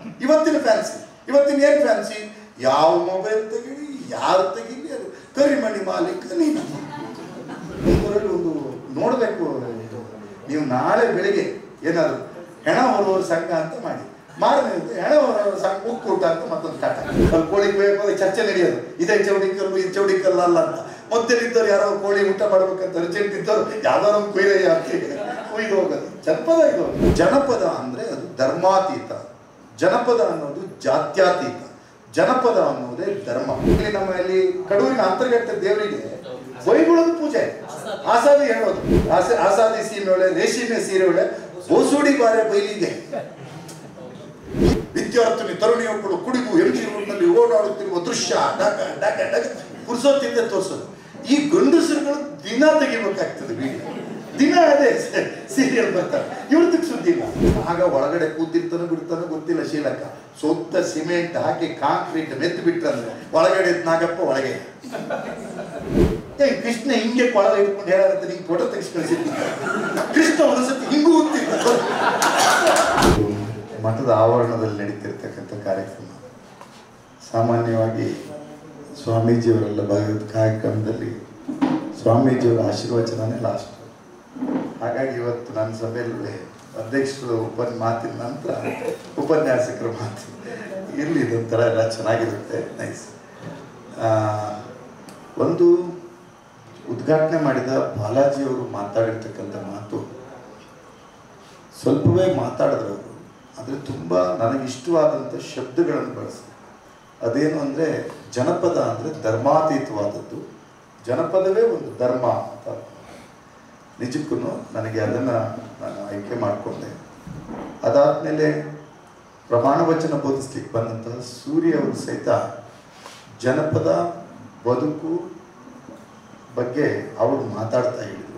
ಇವತ್ತಿನ ಫ್ಯಾನ್ಸಿ ಇವತ್ತಿನ ಏನು ಫ್ಯಾನ್ಸಿ ಯಾವ ಮೊಬೈಲ್ ತೆಗೀರಿ ಯಾರು ತೆಗೀರಿ ಅದು ಕರಿಮಣಿ ಮಾಲೀಕ ನೀನು ಊರಲ್ಲಿ ಒಂದು ನೋಡಬೇಕು ಇದು ನೀವು ನಾಳೆ ಬೆಳಿಗ್ಗೆ ಏನಾದ್ರು ಹೆಣ ಹೊರುವವ್ರ ಸಂಘ ಅಂತ ಮಾಡಿ ಮಾರನೇ ದಿವಸ ಹೆಣ ಹೊರುವವ್ರ ಸಂಘ ಒಕ್ಕೂಟ ಅಂತ ಮತ್ತೊಂದು ಕಾಟ ಅಲ್ಲಿ ಕೋಳಿಗೆ ಬೇಕು ಚರ್ಚೆ ನಡೆಯೋದು ಇದೇ ಚೌಡಿ ಕಲ್ಲು ಈ ಚೌಡಿ ಕಲ್ಲ ಅಲ್ಲ ಅಂತ ಮೊದಲಿದ್ದವ್ರು ಯಾರೋ ಕೋಳಿ ಊಟ ಮಾಡ್ಬೇಕಂತ ಅರ್ಜೆಂಟ್ ಇದ್ದವ್ರು ಯಾವ್ದಾರು ಒಂದು ಕೊಯ್ಲಯ್ಯ ಅಂತ ಹೇಳಿ ಕೊಯ್ದು ಹೋಗೋದು ಜನಪದ ಇದು ಜನಪದ ಅಂದ್ರೆ ಅದು ಧರ್ಮಾತೀತ ಜನಪದ ಅನ್ನೋದು ಜಾತ್ಯಾತೀತ ಜನಪದ ಅನ್ನೋದೇ ಧರ್ಮ ಇಲ್ಲಿ ನಮ್ಮಲ್ಲಿ ಕಡೂರಿನ ಅಂತರ್ಗತ ದೇವರಿಗೆ ಬೈಗುಳದ ಪೂಜೆ ಆಸಾದಿ ಹೇಳೋದು ಆಸ ಆಸಾದಿ ಸೀಮೆ ಒಳ್ಳೆ ರೇಷ್ಮೆ ಸೀರೆ ಒಳ್ಳೆ ಬೋಸುಡಿ ಬಾರೆ ಬೈಲಿಗೆ ವಿದ್ಯಾರ್ಥಿನಿ ತರುಣಿಯೊಬ್ಬಳು ಕುಡಿದು ಎಂಜಿ ರೋಡ್ನಲ್ಲಿ ಓಡಾಡುತ್ತಿರುವ ದೃಶ್ಯ ಡಗ ಡಗ ಡಗ ಪುರುಸೋತಿಂದ ತೋರಿಸೋದು ಈ ಗಂಡಸರುಗಳು ದಿನ ತೆಗಿಬೇಕಾಗ್ತದೆ ವಿಡಿಯೋ ದಿನ ಅದೇ ಸೀರಿಯಲ್ ಬರ್ತಾರೆ ಇವ್ರದಕ್ಕೆ ಸುದ್ದಿ ಇಲ್ಲ ಆಗ ಒಳಗಡೆ ಕೂತಿರ್ತಾನೋ ಬಿಡ್ತಾನೋ ಗೊತ್ತಿಲ್ಲ ಶೀಲಕ್ಕ ಸೊತ್ತ ಸಿಮೆಂಟ್ ಹಾಕಿ ಕಾಂಕ್ರೀಟ್ ಮೆತ್ತು ಬಿಟ್ರಂದ್ರೆ ಒಳಗಡೆ ಇದ್ದ ನಾಗಪ್ಪ ಒಳಗೆ ಏ ಕೃಷ್ಣ ಹಿಂಗೆ ಕೊಳ ಇಟ್ಕೊಂಡು ಹೇಳತ್ತೆ ನಿಂಗೆ ಫೋಟೋ ತೆಗೆಸಿ ಕಳಿಸಿದ್ದ ಕೃಷ್ಣ ಒಂದ್ಸತಿ ಹಿಂಗೂ ಹೋಗ್ತಿದ್ದ ಮಠದ ಆವರಣದಲ್ಲಿ ನಡೀತಿರ್ತಕ್ಕಂಥ ಕಾರ್ಯಕ್ರಮ ಸಾಮಾನ್ಯವಾಗಿ ಸ್ವಾಮೀಜಿಯವರೆಲ್ಲ ಭಾಗವತ ಕಾರ್ಯಕ್ರಮದಲ್ಲಿ ಸ್ವಾಮೀಜಿಯವರ ಆಶೀರ್ವಚನನೇ ಲಾಸ್ಟ್ ಹಾಗಾಗಿ ಇವತ್ತು ನನ್ನ ಸಭೆಯಲ್ಲಿ ಅಧ್ಯಕ್ಷರು ಉಪನ್ ಮಾತಿನ ನಂತರ ಉಪನ್ಯಾಸಕರ ಮಾತು ಇರಲಿ ಇದೊಂಥರ ಎಲ್ಲ ಚೆನ್ನಾಗಿರುತ್ತೆ ನೈಸ್ ಒಂದು ಉದ್ಘಾಟನೆ ಮಾಡಿದ ಬಾಲಾಜಿಯವರು ಮಾತಾಡಿರ್ತಕ್ಕಂಥ ಮಾತು ಸ್ವಲ್ಪವೇ ಮಾತಾಡಿದ್ರು ಅವರು ಆದರೆ ತುಂಬ ನನಗಿಷ್ಟವಾದಂಥ ಶಬ್ದಗಳನ್ನು ಬಳಸಿದೆ ಅದೇನು ಅಂದರೆ ಜನಪದ ಅಂದರೆ ಧರ್ಮಾತೀತವಾದದ್ದು ಜನಪದವೇ ಒಂದು ಧರ್ಮ ಅಂತ ನಿಜಕ್ಕೂ ನನಗೆ ಅದನ್ನು ನಾನು ಆಯ್ಕೆ ಮಾಡಿಕೊಂಡೆ ಅದಾದಮೇಲೆ ಪ್ರಮಾಣ ವಚನ ಬೋಧಿಸ್ಲಿಕ್ಕೆ ಬಂದಂತಹ ಸೂರ್ಯ ಅವರು ಸಹಿತ ಜನಪದ ಬದುಕು ಬಗ್ಗೆ ಅವರು ಮಾತಾಡ್ತಾ ಹೇಳಿದರು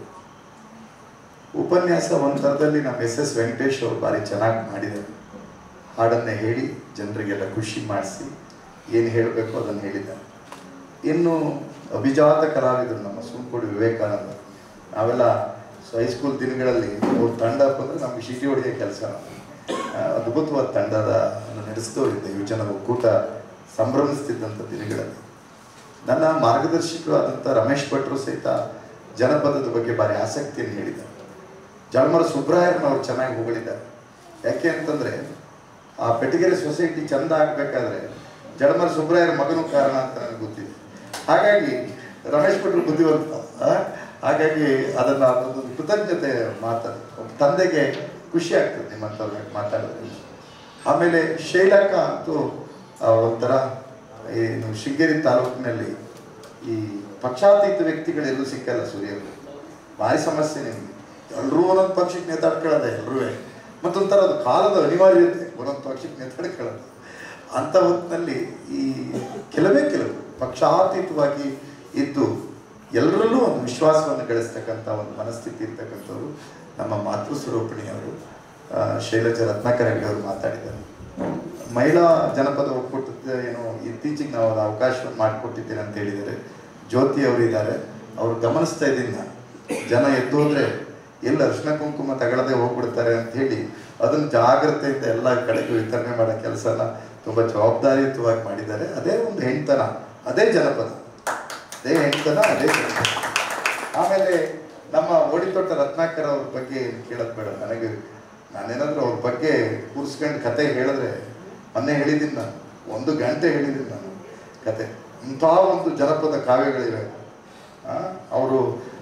ಉಪನ್ಯಾಸ ಒಂದು ಥರದಲ್ಲಿ ನಮ್ಮ ಎಸ್ ಎಸ್ ವೆಂಕಟೇಶ್ ಅವರು ಭಾರಿ ಚೆನ್ನಾಗಿ ಮಾಡಿದ್ದಾರೆ ಹಾಡನ್ನು ಹೇಳಿ ಜನರಿಗೆಲ್ಲ ಖುಷಿ ಮಾಡಿಸಿ ಏನು ಹೇಳಬೇಕು ಅದನ್ನು ಹೇಳಿದ್ದಾರೆ ಇನ್ನು ಅಭಿಜಾತ ಕಲಾವಿದರು ನಮ್ಮ ಸುಂಕೋಡಿ ವಿವೇಕಾನಂದ ನಾವೆಲ್ಲ ಹೈಸ್ಕೂಲ್ ದಿನಗಳಲ್ಲಿ ಅವ್ರ ತಂಡ ಬಂದರೆ ನಮ್ಗೆ ಶಿಟಿ ಹೊಡೆಯೋ ಕೆಲಸ ಅದ್ಭುತವಾದ ತಂಡದ ನಡೆಸಿದವರಿದ್ದೆ ಯುವಜನ ಒಕ್ಕೂಟ ಸಂಭ್ರಮಿಸ್ತಿದ್ದಂಥ ದಿನಗಳಲ್ಲಿ ನನ್ನ ಮಾರ್ಗದರ್ಶಕರಾದಂಥ ರಮೇಶ್ ಭಟ್ರು ಸಹಿತ ಜನಪದದ ಬಗ್ಗೆ ಭಾರಿ ಆಸಕ್ತಿಯನ್ನು ಹೇಳಿದ್ದಾರೆ ಜಾಲಮರ ಸುಬ್ರಾಯರ್ನ ಅವ್ರು ಚೆನ್ನಾಗಿ ಹೊಗಳಿದ್ದಾರೆ ಯಾಕೆ ಅಂತಂದರೆ ಆ ಬೆಟಗೆರೆ ಸೊಸೈಟಿ ಚಂದ ಆಗಬೇಕಾದ್ರೆ ಜಡಮರ ಸುಬ್ರಾಯರ್ ಮಗನೂ ಕಾರಣ ಅಂತ ನನಗೆ ಗೊತ್ತಿದೆ ಹಾಗಾಗಿ ರಮೇಶ್ ಭಟ್ರು ಬುದ್ಧಿವಂತ ಆ? ಹಾಗಾಗಿ ಅದನ್ನು ಅದೊಂದು ಕೃತಜ್ಞತೆ ಮಾತಾಡಿ ಒಬ್ಬ ತಂದೆಗೆ ಖುಷಿ ಆಗ್ತದೆ ನಿಮ್ಮಂಥವ್ರು ಮಾತಾಡೋದ್ರಿಂದ ಆಮೇಲೆ ಶೈಲಕ ಅಂತೂ ಆ, ಒಂಥರ ಏನು ಶೃಂಗೇರಿ ತಾಲೂಕಿನಲ್ಲಿ ಈ ಪಕ್ಷಾತೀತ ವ್ಯಕ್ತಿಗಳೆಲ್ಲೂ ಸಿಕ್ಕಲ್ಲ ಸೂರ್ಯರು ಭಾರಿ ಸಮಸ್ಯೆ ನಿಮಗೆ ಎಲ್ಲರೂ ಒಂದೊಂದು ಪಕ್ಷಕ್ಕೆ ನೇತಾಡ್ಕೊಳ್ಳೋದೆ ಎಲ್ಲರೂ ಮತ್ತೊಂಥರ ಅದು ಕಾಲದ ಅನಿವಾರ್ಯತೆ ಒಂದೊಂದು ಪಕ್ಷಕ್ಕೆ ನೇತಾಡ್ಕೊಳ್ಳೋದು ಅಂಥ ಹೊತ್ತಿನಲ್ಲಿ ಈ ಕೆಲವೇ ಕೆಲವು ಪಕ್ಷಾತೀತವಾಗಿ ಇದ್ದು ಎಲ್ಲರಲ್ಲೂ ಒಂದು ವಿಶ್ವಾಸವನ್ನು ಗಳಿಸ್ತಕ್ಕಂಥ ಒಂದು ಮನಸ್ಥಿತಿ ಇರ್ತಕ್ಕಂಥವ್ರು ನಮ್ಮ ಮಾತೃ ಸ್ವರೂಪಿಣಿಯವರು ಆ, ಶೈಲಜಾ ರತ್ನಾಕರ ಹೆಗ್ಡೆ ಅವರು ಮಾತಾಡಿದ್ದಾರೆ ಮಹಿಳಾ ಜನಪದ ಒಕ್ಕೂಟದ ಏನು ಇತ್ತೀಚೆಗೆ ನಾವು ಅದು ಅವಕಾಶವನ್ನು ಮಾಡಿಕೊಟ್ಟಿದ್ದೇನೆ ಅಂತ ಹೇಳಿದ್ದಾರೆ ಜ್ಯೋತಿ ಅವರು ಇದ್ದಾರೆ ಅವ್ರು ಗಮನಿಸ್ತಾ ಇದ್ದೀನಿ ನಾನು ಜನ ಎದ್ದೋದ್ರೆ ಎಲ್ಲ ಅರ್ಶಿನ ಕುಂಕುಮ ತಗೊಳ್ಳದೆ ಹೋಗ್ಬಿಡ್ತಾರೆ ಅಂತ ಹೇಳಿ ಅದನ್ನು ಜಾಗ್ರತೆಯಿಂದ ಎಲ್ಲ ಕಡೆಗೂ ವಿತರಣೆ ಮಾಡೋ ಕೆಲಸನ ತುಂಬ ಜವಾಬ್ದಾರಿಯುತವಾಗಿ ಮಾಡಿದ್ದಾರೆ ಅದೇ ಒಂದು ಹೆಣ್ತನ ಅದೇ ಜನಪದ ಅದೇ ಹೆಣ್ತನ ಅದೇ ಜನಪದ ಆಮೇಲೆ ನಮ್ಮ ಓಡಿತೋಟ ರತ್ನಾಕರ್ ಅವ್ರ ಬಗ್ಗೆ ಏನು ಕೇಳೋದು ಬೇಡ ನನಗೆ ನಾನೇನಾದರೂ ಅವ್ರ ಬಗ್ಗೆ ಕೂರಿಸ್ಕೊಂಡು ಕತೆ ಹೇಳಿದ್ರೆ ಮೊನ್ನೆ ಹೇಳಿದ್ದೀನಿ ನಾನು ಒಂದು ಗಂಟೆ ಹೇಳಿದ್ದೀನಿ ನಾನು ಕತೆ ಇಂಥ ಒಂದು ಜನಪದ ಕಾವ್ಯಗಳಿವೆ ಅವರು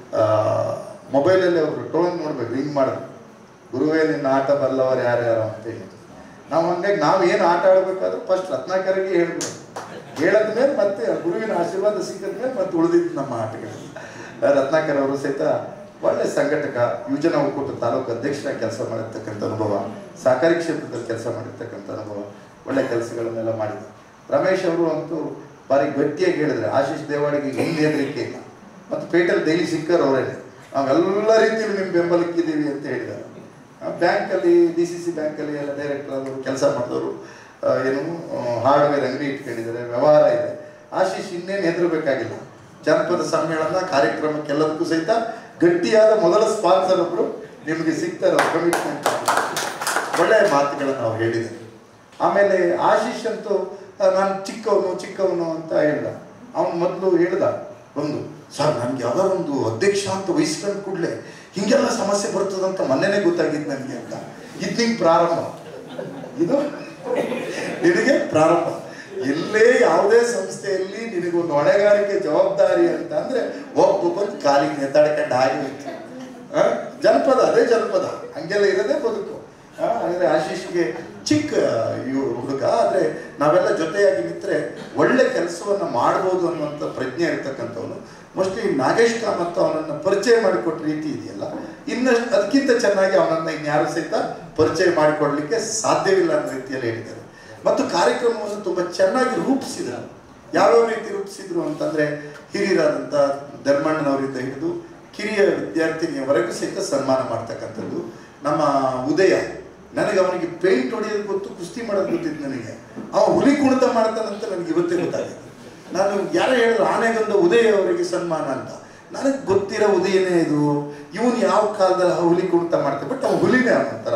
ಮೊಬೈಲಲ್ಲಿ ಅವರು ಟೋನ್ ನೋಡ್ಬೇಕು ರಿಂಗ್ ಮಾಡೋದು ಗುರುವೇ ನಿನ್ನ ಆಟ ಬಲ್ಲವರು ಯಾರ್ಯಾರು ಅಂತ ಹೇಳಿ ನಾವು ಹಂಗಾಗಿ ನಾವು ಏನು ಆಟ ಆಡಬೇಕಾದ್ರೆ ಫಸ್ಟ್ ರತ್ನಾಕರಿಗೆ ಹೇಳ್ಬೇಕು ಹೇಳದ ಮೇಲೆ ಮತ್ತೆ ಗುರುವಿನ ಆಶೀರ್ವಾದ ಸಿಕ್ಕಿದ ಮೇಲೆ ಮತ್ತೆ ಉಳಿದಿದ್ದು ನಮ್ಮ ಆಟಗಳಲ್ಲಿ ರತ್ನಾಕರ್ ಅವರು ಸಹಿತ ಒಳ್ಳೆ ಸಂಘಟಕ ಯುವಜನ ಒಕ್ಕೂಟ ತಾಲೂಕು ಅಧ್ಯಕ್ಷರಾಗಿ ಕೆಲಸ ಮಾಡಿರ್ತಕ್ಕಂಥ ಅನುಭವ ಸಹಕಾರಿ ಕ್ಷೇತ್ರದಲ್ಲಿ ಕೆಲಸ ಮಾಡಿರ್ತಕ್ಕಂಥ ಅನುಭವ ಒಳ್ಳೆ ಕೆಲಸಗಳನ್ನೆಲ್ಲ ಮಾಡಿದ್ರು ರಮೇಶ್ ಅವರು ಅಂತೂ ಭಾರಿ ಗಟ್ಟಿಯಾಗಿ ಹೇಳಿದ್ರೆ ಆಶೀಶ್ ದೇವಾಡಿಗೆ ಹೆಂಗೆ ಹೆದರಿಕೆ ಇಲ್ಲ ಮತ್ತು ಪೇಟೆಲ್ ಡೈಲಿ ಸಿಕ್ಕರ್ ಅವರೇನೆ ನಾವೆಲ್ಲ ರೀತಿಯಲ್ಲಿ ನಿಮ್ಮ ಬೆಂಬಲಕ್ಕಿದ್ದೀವಿ ಅಂತ ಹೇಳಿದ್ದಾರೆ ಬ್ಯಾಂಕಲ್ಲಿ ಡಿ ಸಿ ಸಿ ಬ್ಯಾಂಕಲ್ಲಿ ಎಲ್ಲ ಡೈರೆಕ್ಟರ್ ಆದವರು ಕೆಲಸ ಮಾಡಿದವರು ಆ, ಏನು ಹಾರ್ಡ್ವೇರ್ ಅಂಗಡಿ ಇಟ್ಕೊಂಡಿದ್ದಾರೆ ವ್ಯವಹಾರ ಇದೆ ಆಶೀಶ್ ಇನ್ನೇನು ಹೆದರಬೇಕಾಗಿಲ್ಲ ಜನಪದ ಸಮ್ಮೇಳನ ಕಾರ್ಯಕ್ರಮಕ್ಕೆಲ್ಲದಕ್ಕೂ ಸಹಿತ ಗಟ್ಟಿಯಾದ ಮೊದಲ ಸ್ಪಾನ್ಸರ್ ಒಬ್ಬರು ನಿಮಗೆ ಸಿಗ್ತಾರೆ ಕಮಿಟ್ಮೆಂಟ್ ಒಳ್ಳೆಯ ಮಾತುಗಳನ್ನು ನಾವು ಹೇಳಿದ್ದೇವೆ ಆಮೇಲೆ ಆಶೀಶ್ ಅಂತೂ ಆ, ನಾನು ಚಿಕ್ಕವನು ಚಿಕ್ಕವನು ಅಂತ ಹೇಳ್ದ ಅವನು ಮೊದಲು ಹೇಳ್ದ ಒಂದು ಸರ್ ನನಗೆ ಯಾವ್ದಾರ ಒಂದು ಅಧ್ಯಕ್ಷ ಅಂತ ವಹಿಸ್ಕೊಂಡು ಕೂಡಲೇ ಹಿಂಗೆಲ್ಲ ಸಮಸ್ಯೆ ಬರ್ತದಂತ ಮೊನ್ನೆನೇ ಗೊತ್ತಾಗಿದ್ದು ನನಗೆ ಅಂತ ಇದು ಹಿಂಗೆ ಪ್ರಾರಂಭ ಇದು ನಿನಗೆ ಪ್ರಾರಂಭ ಎಲ್ಲೇ ಯಾವುದೇ ಸಂಸ್ಥೆಯಲ್ಲಿ ನಿನಗೊಂದು ಹೊಣೆಗಾರಿಕೆ ಜವಾಬ್ದಾರಿ ಅಂತ ಅಂದ್ರೆ ಒಬ್ಬೊಬ್ಬಂದು ಕಾಲಿಗೆ ನೆತ್ತಾಡ್ಕೊಂಡು ಹಾಗೆ ಹೋಯ್ತು ಆ? ಜನಪದ ಅದೇ ಜನಪದ ಹಂಗೆಲ್ಲ ಇರೋದೇ ಬದುಕು ಆ, ಅಂದ್ರೆ ಆಶೀಶ್ಗೆ ಚಿಕ್ಕ ಇವ್ರು ಹುಡುಗ ಆದ್ರೆ ನಾವೆಲ್ಲ ಜೊತೆಯಾಗಿ ನಿಂತ್ರೆ ಒಳ್ಳೆ ಕೆಲಸವನ್ನ ಮಾಡ್ಬೋದು ಅನ್ನುವಂಥ ಪ್ರಜ್ಞೆ ಇರ್ತಕ್ಕಂಥವನು ಮೋಸ್ಟ್ಲಿ ನಾಗೇಶ್ ಕಾಮತ್ ಅವನನ್ನ ಪರಿಚಯ ಮಾಡಿಕೊಟ್ಟ ರೀತಿ ಇದೆಯಲ್ಲ ಇನ್ನಷ್ಟು ಅದಕ್ಕಿಂತ ಚೆನ್ನಾಗಿ ಅವನನ್ನ ಇನ್ಯಾರು ಸಹಿತ ಪರಿಚಯ ಮಾಡಿಕೊಡ್ಲಿಕ್ಕೆ ಸಾಧ್ಯವಿಲ್ಲ ಅನ್ನೋ ರೀತಿಯಲ್ಲಿ ಹೇಳಿದ್ದಾರೆ ಮತ್ತು ಕಾರ್ಯಕ್ರಮವನ್ನು ತುಂಬಾ ಚೆನ್ನಾಗಿ ರೂಪಿಸಿದರು ಯಾವ್ಯಾವ ರೀತಿ ರೂಪಿಸಿದ್ರು ಅಂತಂದ್ರೆ ಹಿರಿಯರಾದಂಥ ಧರ್ಮಣ್ಣನವರಿಂದ ಹಿಡಿದು ಕಿರಿಯ ವಿದ್ಯಾರ್ಥಿನಿಯವರೆಗೂ ಸಹಿತ ಸನ್ಮಾನ ಮಾಡ್ತಕ್ಕಂಥದ್ದು ನಮ್ಮ ಉದಯ ನನಗೆ ಅವನಿಗೆ ಪೇಂಟ್ ಹೊಡೆಯೋದು ಗೊತ್ತು ಕುಸ್ತಿ ಮಾಡೋದು ಗೊತ್ತಿತ್ತು ನನಗೆ ಅವ ಹುಲಿ ಕುಣಿತ ಮಾಡ್ತಾನಂತ ನನಗೆ ಇವತ್ತೇ ಗೊತ್ತಾಗಿತ್ತು ನಾನು ಯಾರೋ ಹೇಳಿದ್ರು ಆನೆಗೊಂದು ಉದಯ ಅವರಿಗೆ ಸನ್ಮಾನ ಅಂತ ನನಗೆ ಗೊತ್ತಿರೋ ಉದಯನೇ ಇದು ಇವನು ಯಾವ ಕಾಲದಲ್ಲಿ ಆ ಹುಲಿ ಕುಣಿತ ಮಾಡ್ತಾನೆ ಬಟ್ ಅವ್ನು ಹುಲಿನೇ ಅವನಂತರ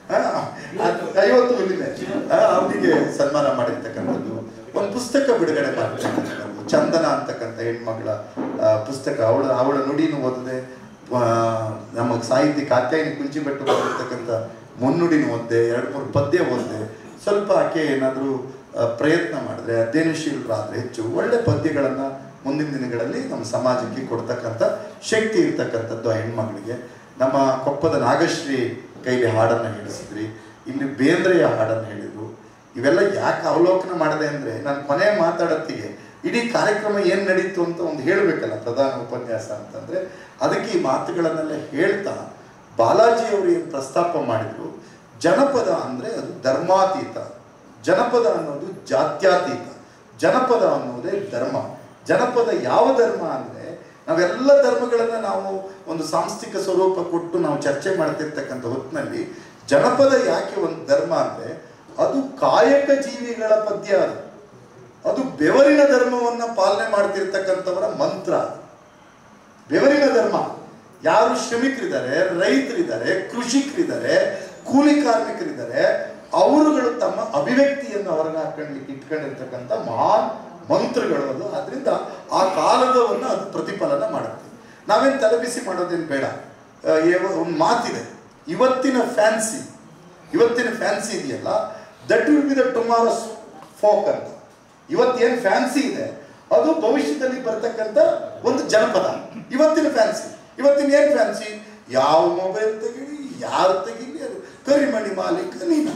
ಐವತ್ತು ಹುಲಿನೇ ಆ, ಅವನಿಗೆ ಸನ್ಮಾನ ಮಾಡಿರ್ತಕ್ಕಂಥದ್ದು ಒಂದು ಪುಸ್ತಕ ಬಿಡುಗಡೆ ಮಾಡ್ತಕ್ಕಂಥದ್ದು ಚಂದನ ಅಂತಕ್ಕಂಥ ಹೆಣ್ಮಗಳ ಆ, ಪುಸ್ತಕ ಅವಳ ಅವಳ ನುಡಿನೂ ಓದಿದೆ ಆ, ನಮ್ಮ ಸಾಹಿತ್ಯ ಕಾತ್ಯಾಯಿನಿ ಕುಂಚಿ ಬೆಟ್ಟು ಬರೆದಿರ್ತಕ್ಕಂಥ ಮುನ್ನುಡಿನ ಓದಿದೆ ಎರಡು ಮೂರು ಪದ್ಯ ಓದಿದೆ ಸ್ವಲ್ಪ ಆಕೆ ಏನಾದರೂ ಪ್ರಯತ್ನ ಮಾಡಿದ್ರೆ ಅಧ್ಯಯನಶೀಲರಾದ್ರೆ ಹೆಚ್ಚು ಒಳ್ಳೆ ಪದ್ಯಗಳನ್ನು ಮುಂದಿನ ದಿನಗಳಲ್ಲಿ ನಮ್ಮ ಸಮಾಜಕ್ಕೆ ಕೊಡ್ತಕ್ಕಂಥ ಶಕ್ತಿ ಇರ್ತಕ್ಕಂಥದ್ದು ಆ ಹೆಣ್ಮಗಳಿಗೆ ನಮ್ಮ ಕೊಪ್ಪದ ನಾಗಶ್ರೀ ಕೈಲಿ ಹಾಡನ್ನು ಹೇಳಿಸಿದ್ರಿ ಇಲ್ಲಿ ಬೇಂದ್ರೆಯ ಹಾಡನ್ನು ಹೇಳಿದ್ರು ಇವೆಲ್ಲ ಯಾಕೆ ಅವಲೋಕನ ಮಾಡಿದೆ ಅಂದರೆ ನಾನು ಕೊನೆ ಮಾತಾಡತ್ತಿಗೆ ಇಡೀ ಕಾರ್ಯಕ್ರಮ ಏನು ನಡೀತು ಅಂತ ಒಂದು ಹೇಳಬೇಕಲ್ಲ ಪ್ರಧಾನ ಉಪನ್ಯಾಸ ಅಂತಂದರೆ ಅದಕ್ಕೆ ಈ ಮಾತುಗಳನ್ನೆಲ್ಲ ಹೇಳ್ತಾ ಬಾಲಾಜಿ ಅವರು ಏನು ಪ್ರಸ್ತಾಪ ಮಾಡಿದ್ರು ಜನಪದ ಅಂದರೆ ಅದು ಧರ್ಮಾತೀತ ಜನಪದ ಅನ್ನೋದು ಜಾತ್ಯಾತೀತ ಜನಪದ ಅನ್ನೋದೇ ಧರ್ಮ ಜನಪದ ಯಾವ ಧರ್ಮ ಅಂದರೆ ನಾವೆಲ್ಲ ಧರ್ಮಗಳನ್ನು ನಾವು ಒಂದು ಸಾಂಸ್ಥಿಕ ಸ್ವರೂಪ ಕೊಟ್ಟು ನಾವು ಚರ್ಚೆ ಮಾಡ್ತಿರ್ತಕ್ಕಂಥ ಹೊತ್ತಿನಲ್ಲಿ ಜನಪದ ಯಾಕೆ ಒಂದು ಧರ್ಮ ಅಂದರೆ ಅದು ಕಾಯಕ ಜೀವಿಗಳ ಪದ್ಯ ಅದು ಅದು ಬೆವರಿನ ಧರ್ಮವನ್ನ ಪಾಲನೆ ಮಾಡ್ತಿರ್ತಕ್ಕಂಥವರ ಮಂತ್ರ ಅದು. ಬೆವರಿನ ಧರ್ಮ ಯಾರು ಶ್ರಮಿಕರಿದ್ದಾರೆ ರೈತರಿದ್ದಾರೆ ಕೃಷಿಕರಿದ್ದಾರೆ ಕೂಲಿ ಕಾರ್ಮಿಕರಿದ್ದಾರೆ ಅವರುಗಳು ತಮ್ಮ ಅಭಿವ್ಯಕ್ತಿಯನ್ನು ಹೊರಗೆ ಹಾಕೊಳ್ಳಿಕ್ಕೆ ಇಟ್ಕೊಂಡಿರ್ತಕ್ಕಂಥ ಮಹಾನ್ ಮಂತ್ರಗಳು ಅದು ಅದರಿಂದ ಆ ಕಾಲದವನ್ನು ಅದು ಪ್ರತಿಫಲನ ಮಾಡುತ್ತೆ ನಾವೇನು ತಲೆಬಿಸಿ ಮಾಡೋದೇನು ಬೇಡ ಒಂದು ಮಾತಿದೆ ಇವತ್ತಿನ ಫ್ಯಾನ್ಸಿ ಇವತ್ತಿನ ಫ್ಯಾನ್ಸಿ ಇದೆಯಲ್ಲ that will be the tomorrow's folk ಅಂತ ಇವತ್ತೇನು ಫ್ಯಾನ್ಸಿ ಇದೆ ಅದು ಭವಿಷ್ಯದಲ್ಲಿ ಬರ್ತಕ್ಕಂಥ ಒಂದು ಜನಪದ ಇವತ್ತಿನ ಫ್ಯಾನ್ಸಿ ಇವತ್ತಿನ ಏನು ಫ್ಯಾನ್ಸಿ ಯಾವ ಮೊಬೈಲ್ ತೆಗೀರಿ ಯಾರು ತೆಗೀರಿ ಅದು ಕರಿಮಣಿ ಮಾಲೀಕ ನೀನು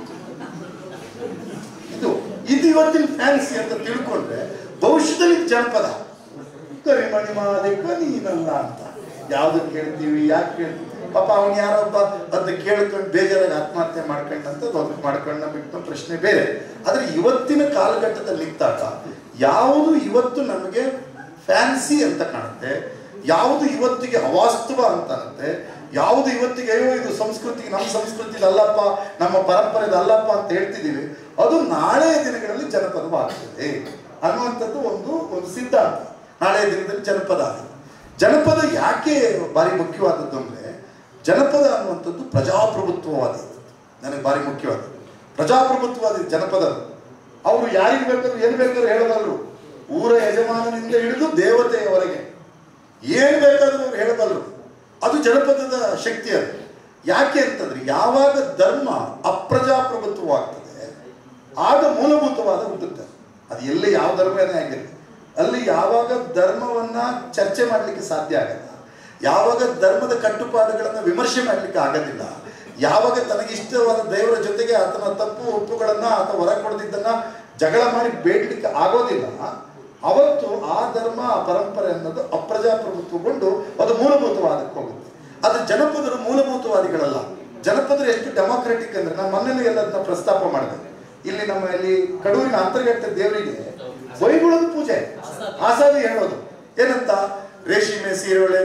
ಇದು ಇದು ಇವತ್ತಿನ ಫ್ಯಾನ್ಸಿ ಅಂತ ತಿಳ್ಕೊಂಡ್ರೆ ಭವಿಷ್ಯದಲ್ಲಿ ಇದು ಜನಪದ ಕರಿಮಣಿ ಮಾಲೀಕ ನೀನಲ್ಲ ಅಂತ ಯಾವ್ದನ್ನ ಕೇಳ್ತೀವಿ ಯಾಕೆ ಕೇಳ್ತೀವಿ ಪಾಪ ಅವನು ಯಾರೊಬ್ಬ ಅದನ್ನ ಕೇಳ್ಕೊಂಡು ಬೇಜಾರಾಗಿ ಆತ್ಮಹತ್ಯೆ ಮಾಡ್ಕೊಂಡಂತ ಅದಕ್ಕೆ ಮಾಡ್ಕೊಂಡ ಬಿಟ್ಟು ಪ್ರಶ್ನೆ ಬೇರೆ ಆದ್ರೆ ಇವತ್ತಿನ ಕಾಲಘಟ್ಟದಲ್ಲಿ ಇದ್ದಾಗ ಯಾವುದು ಇವತ್ತು ನಮಗೆ ಫ್ಯಾನ್ಸಿ ಅಂತ ಕಾಣುತ್ತೆ ಯಾವುದು ಇವತ್ತಿಗೆ ಅವಾಸ್ತವ ಅಂತ ಅನ್ನತ್ತೆ ಯಾವುದು ಇವತ್ತಿಗೆ ಅಯ್ಯೋ ಇದು ಸಂಸ್ಕೃತಿ ನಮ್ಮ ಸಂಸ್ಕೃತಿ ಅಲ್ಲಪ್ಪ ನಮ್ಮ ಪರಂಪರೆ ಅಲ್ಲಪ್ಪ ಅಂತ ಹೇಳ್ತಿದ್ದೀವಿ ಅದು ನಾಳೆಯ ದಿನಗಳಲ್ಲಿ ಜನಪದವಾಗ್ತದೆ ಅನ್ನುವಂಥದ್ದು ಒಂದು ಒಂದು ಸಿದ್ಧಾಂತ ನಾಳೆಯ ದಿನದಲ್ಲಿ ಜನಪದ ಆಗುತ್ತೆ ಜನಪದ ಯಾಕೆ ಭಾರಿ ಮುಖ್ಯವಾದದ್ದು ಅಂದರೆ ಜನಪದ ಅನ್ನುವಂಥದ್ದು ಪ್ರಜಾಪ್ರಭುತ್ವವಾದಿ ನನಗೆ ಭಾರಿ ಮುಖ್ಯವಾದದ್ದು ಪ್ರಜಾಪ್ರಭುತ್ವವಾದಿ ಜನಪದ ಅವರು ಯಾರಿಗೆ ಬೇಕಾದ್ರೂ ಏನು ಬೇಕಾದ್ರೂ ಹೇಳಬಲ್ಲರು ಊರ ಯಜಮಾನನಿಂದ ಹಿಡಿದು ದೇವತೆಯವರೆಗೆ ಏನು ಬೇಕಾದ್ರೂ ಅವ್ರು ಹೇಳಬಲ್ಲರು ಅದು ಜನಪದದ ಶಕ್ತಿ ಅದು ಯಾಕೆ ಅಂತಂದ್ರೆ ಯಾವಾಗ ಧರ್ಮ ಅಪ್ರಜಾಪ್ರಭುತ್ವವಾಗ್ತದೆ ಆಗ ಮೂಲಭೂತವಾದ ಹುಟ್ಟುತ್ತೆ ಅದು ಎಲ್ಲಿ ಯಾವ ಧರ್ಮನೇ ಆಗಿರಲಿ ಅಲ್ಲಿ ಯಾವಾಗ ಧರ್ಮವನ್ನ ಚರ್ಚೆ ಮಾಡಲಿಕ್ಕೆ ಸಾಧ್ಯ ಆಗಲ್ಲ ಯಾವಾಗ ಧರ್ಮದ ಕಟ್ಟುಪಾಡುಗಳನ್ನು ವಿಮರ್ಶೆ ಮಾಡಲಿಕ್ಕೆ ಆಗೋದಿಲ್ಲ ಯಾವಾಗ ತನಗೆ ಇಷ್ಟವಾದ ದೇವರ ಜೊತೆಗೆ ಆತನ ತಪ್ಪು ಒಪ್ಪುಗಳನ್ನ ಆತ ಹೊರ ಕೊಡದಿದ್ದನ್ನ ಜಗಳ ಮಾಡಿ ಬೇಡಲಿಕ್ಕೆ ಆಗೋದಿಲ್ಲ ಅವತ್ತು ಆ ಧರ್ಮ ಆ ಪರಂಪರೆ ಅನ್ನೋದು ಅಪ್ರಜಾಪ್ರಭುತ್ವಗೊಂಡು ಅದು ಮೂಲಭೂತವಾದಕ್ಕೆ ಹೋಗುತ್ತೆ ಅದು ಜನಪದರು ಮೂಲಭೂತವಾದಿಗಳಲ್ಲ ಜನಪದರು ಎಷ್ಟು ಡೆಮಾಕ್ರೆಟಿಕ್ ಅಂದ್ರೆ ನಾನು ಮೊನ್ನೆ ಎಲ್ಲದನ್ನ ಪ್ರಸ್ತಾಪ ಮಾಡಿದೆ ಇಲ್ಲಿ ನಮ್ಮ ಇಲ್ಲಿ ಕಡೂರಿನ ಅಂತರ್ಗತ ದೇವರಿಗೆ ಬೈಗುಳದ ಪೂಜೆ ಆಸಾದಿ ಹೇಳೋದು ಏನಂತ ರೇಷ್ಮೆ ಸೀರೆೊಳೆ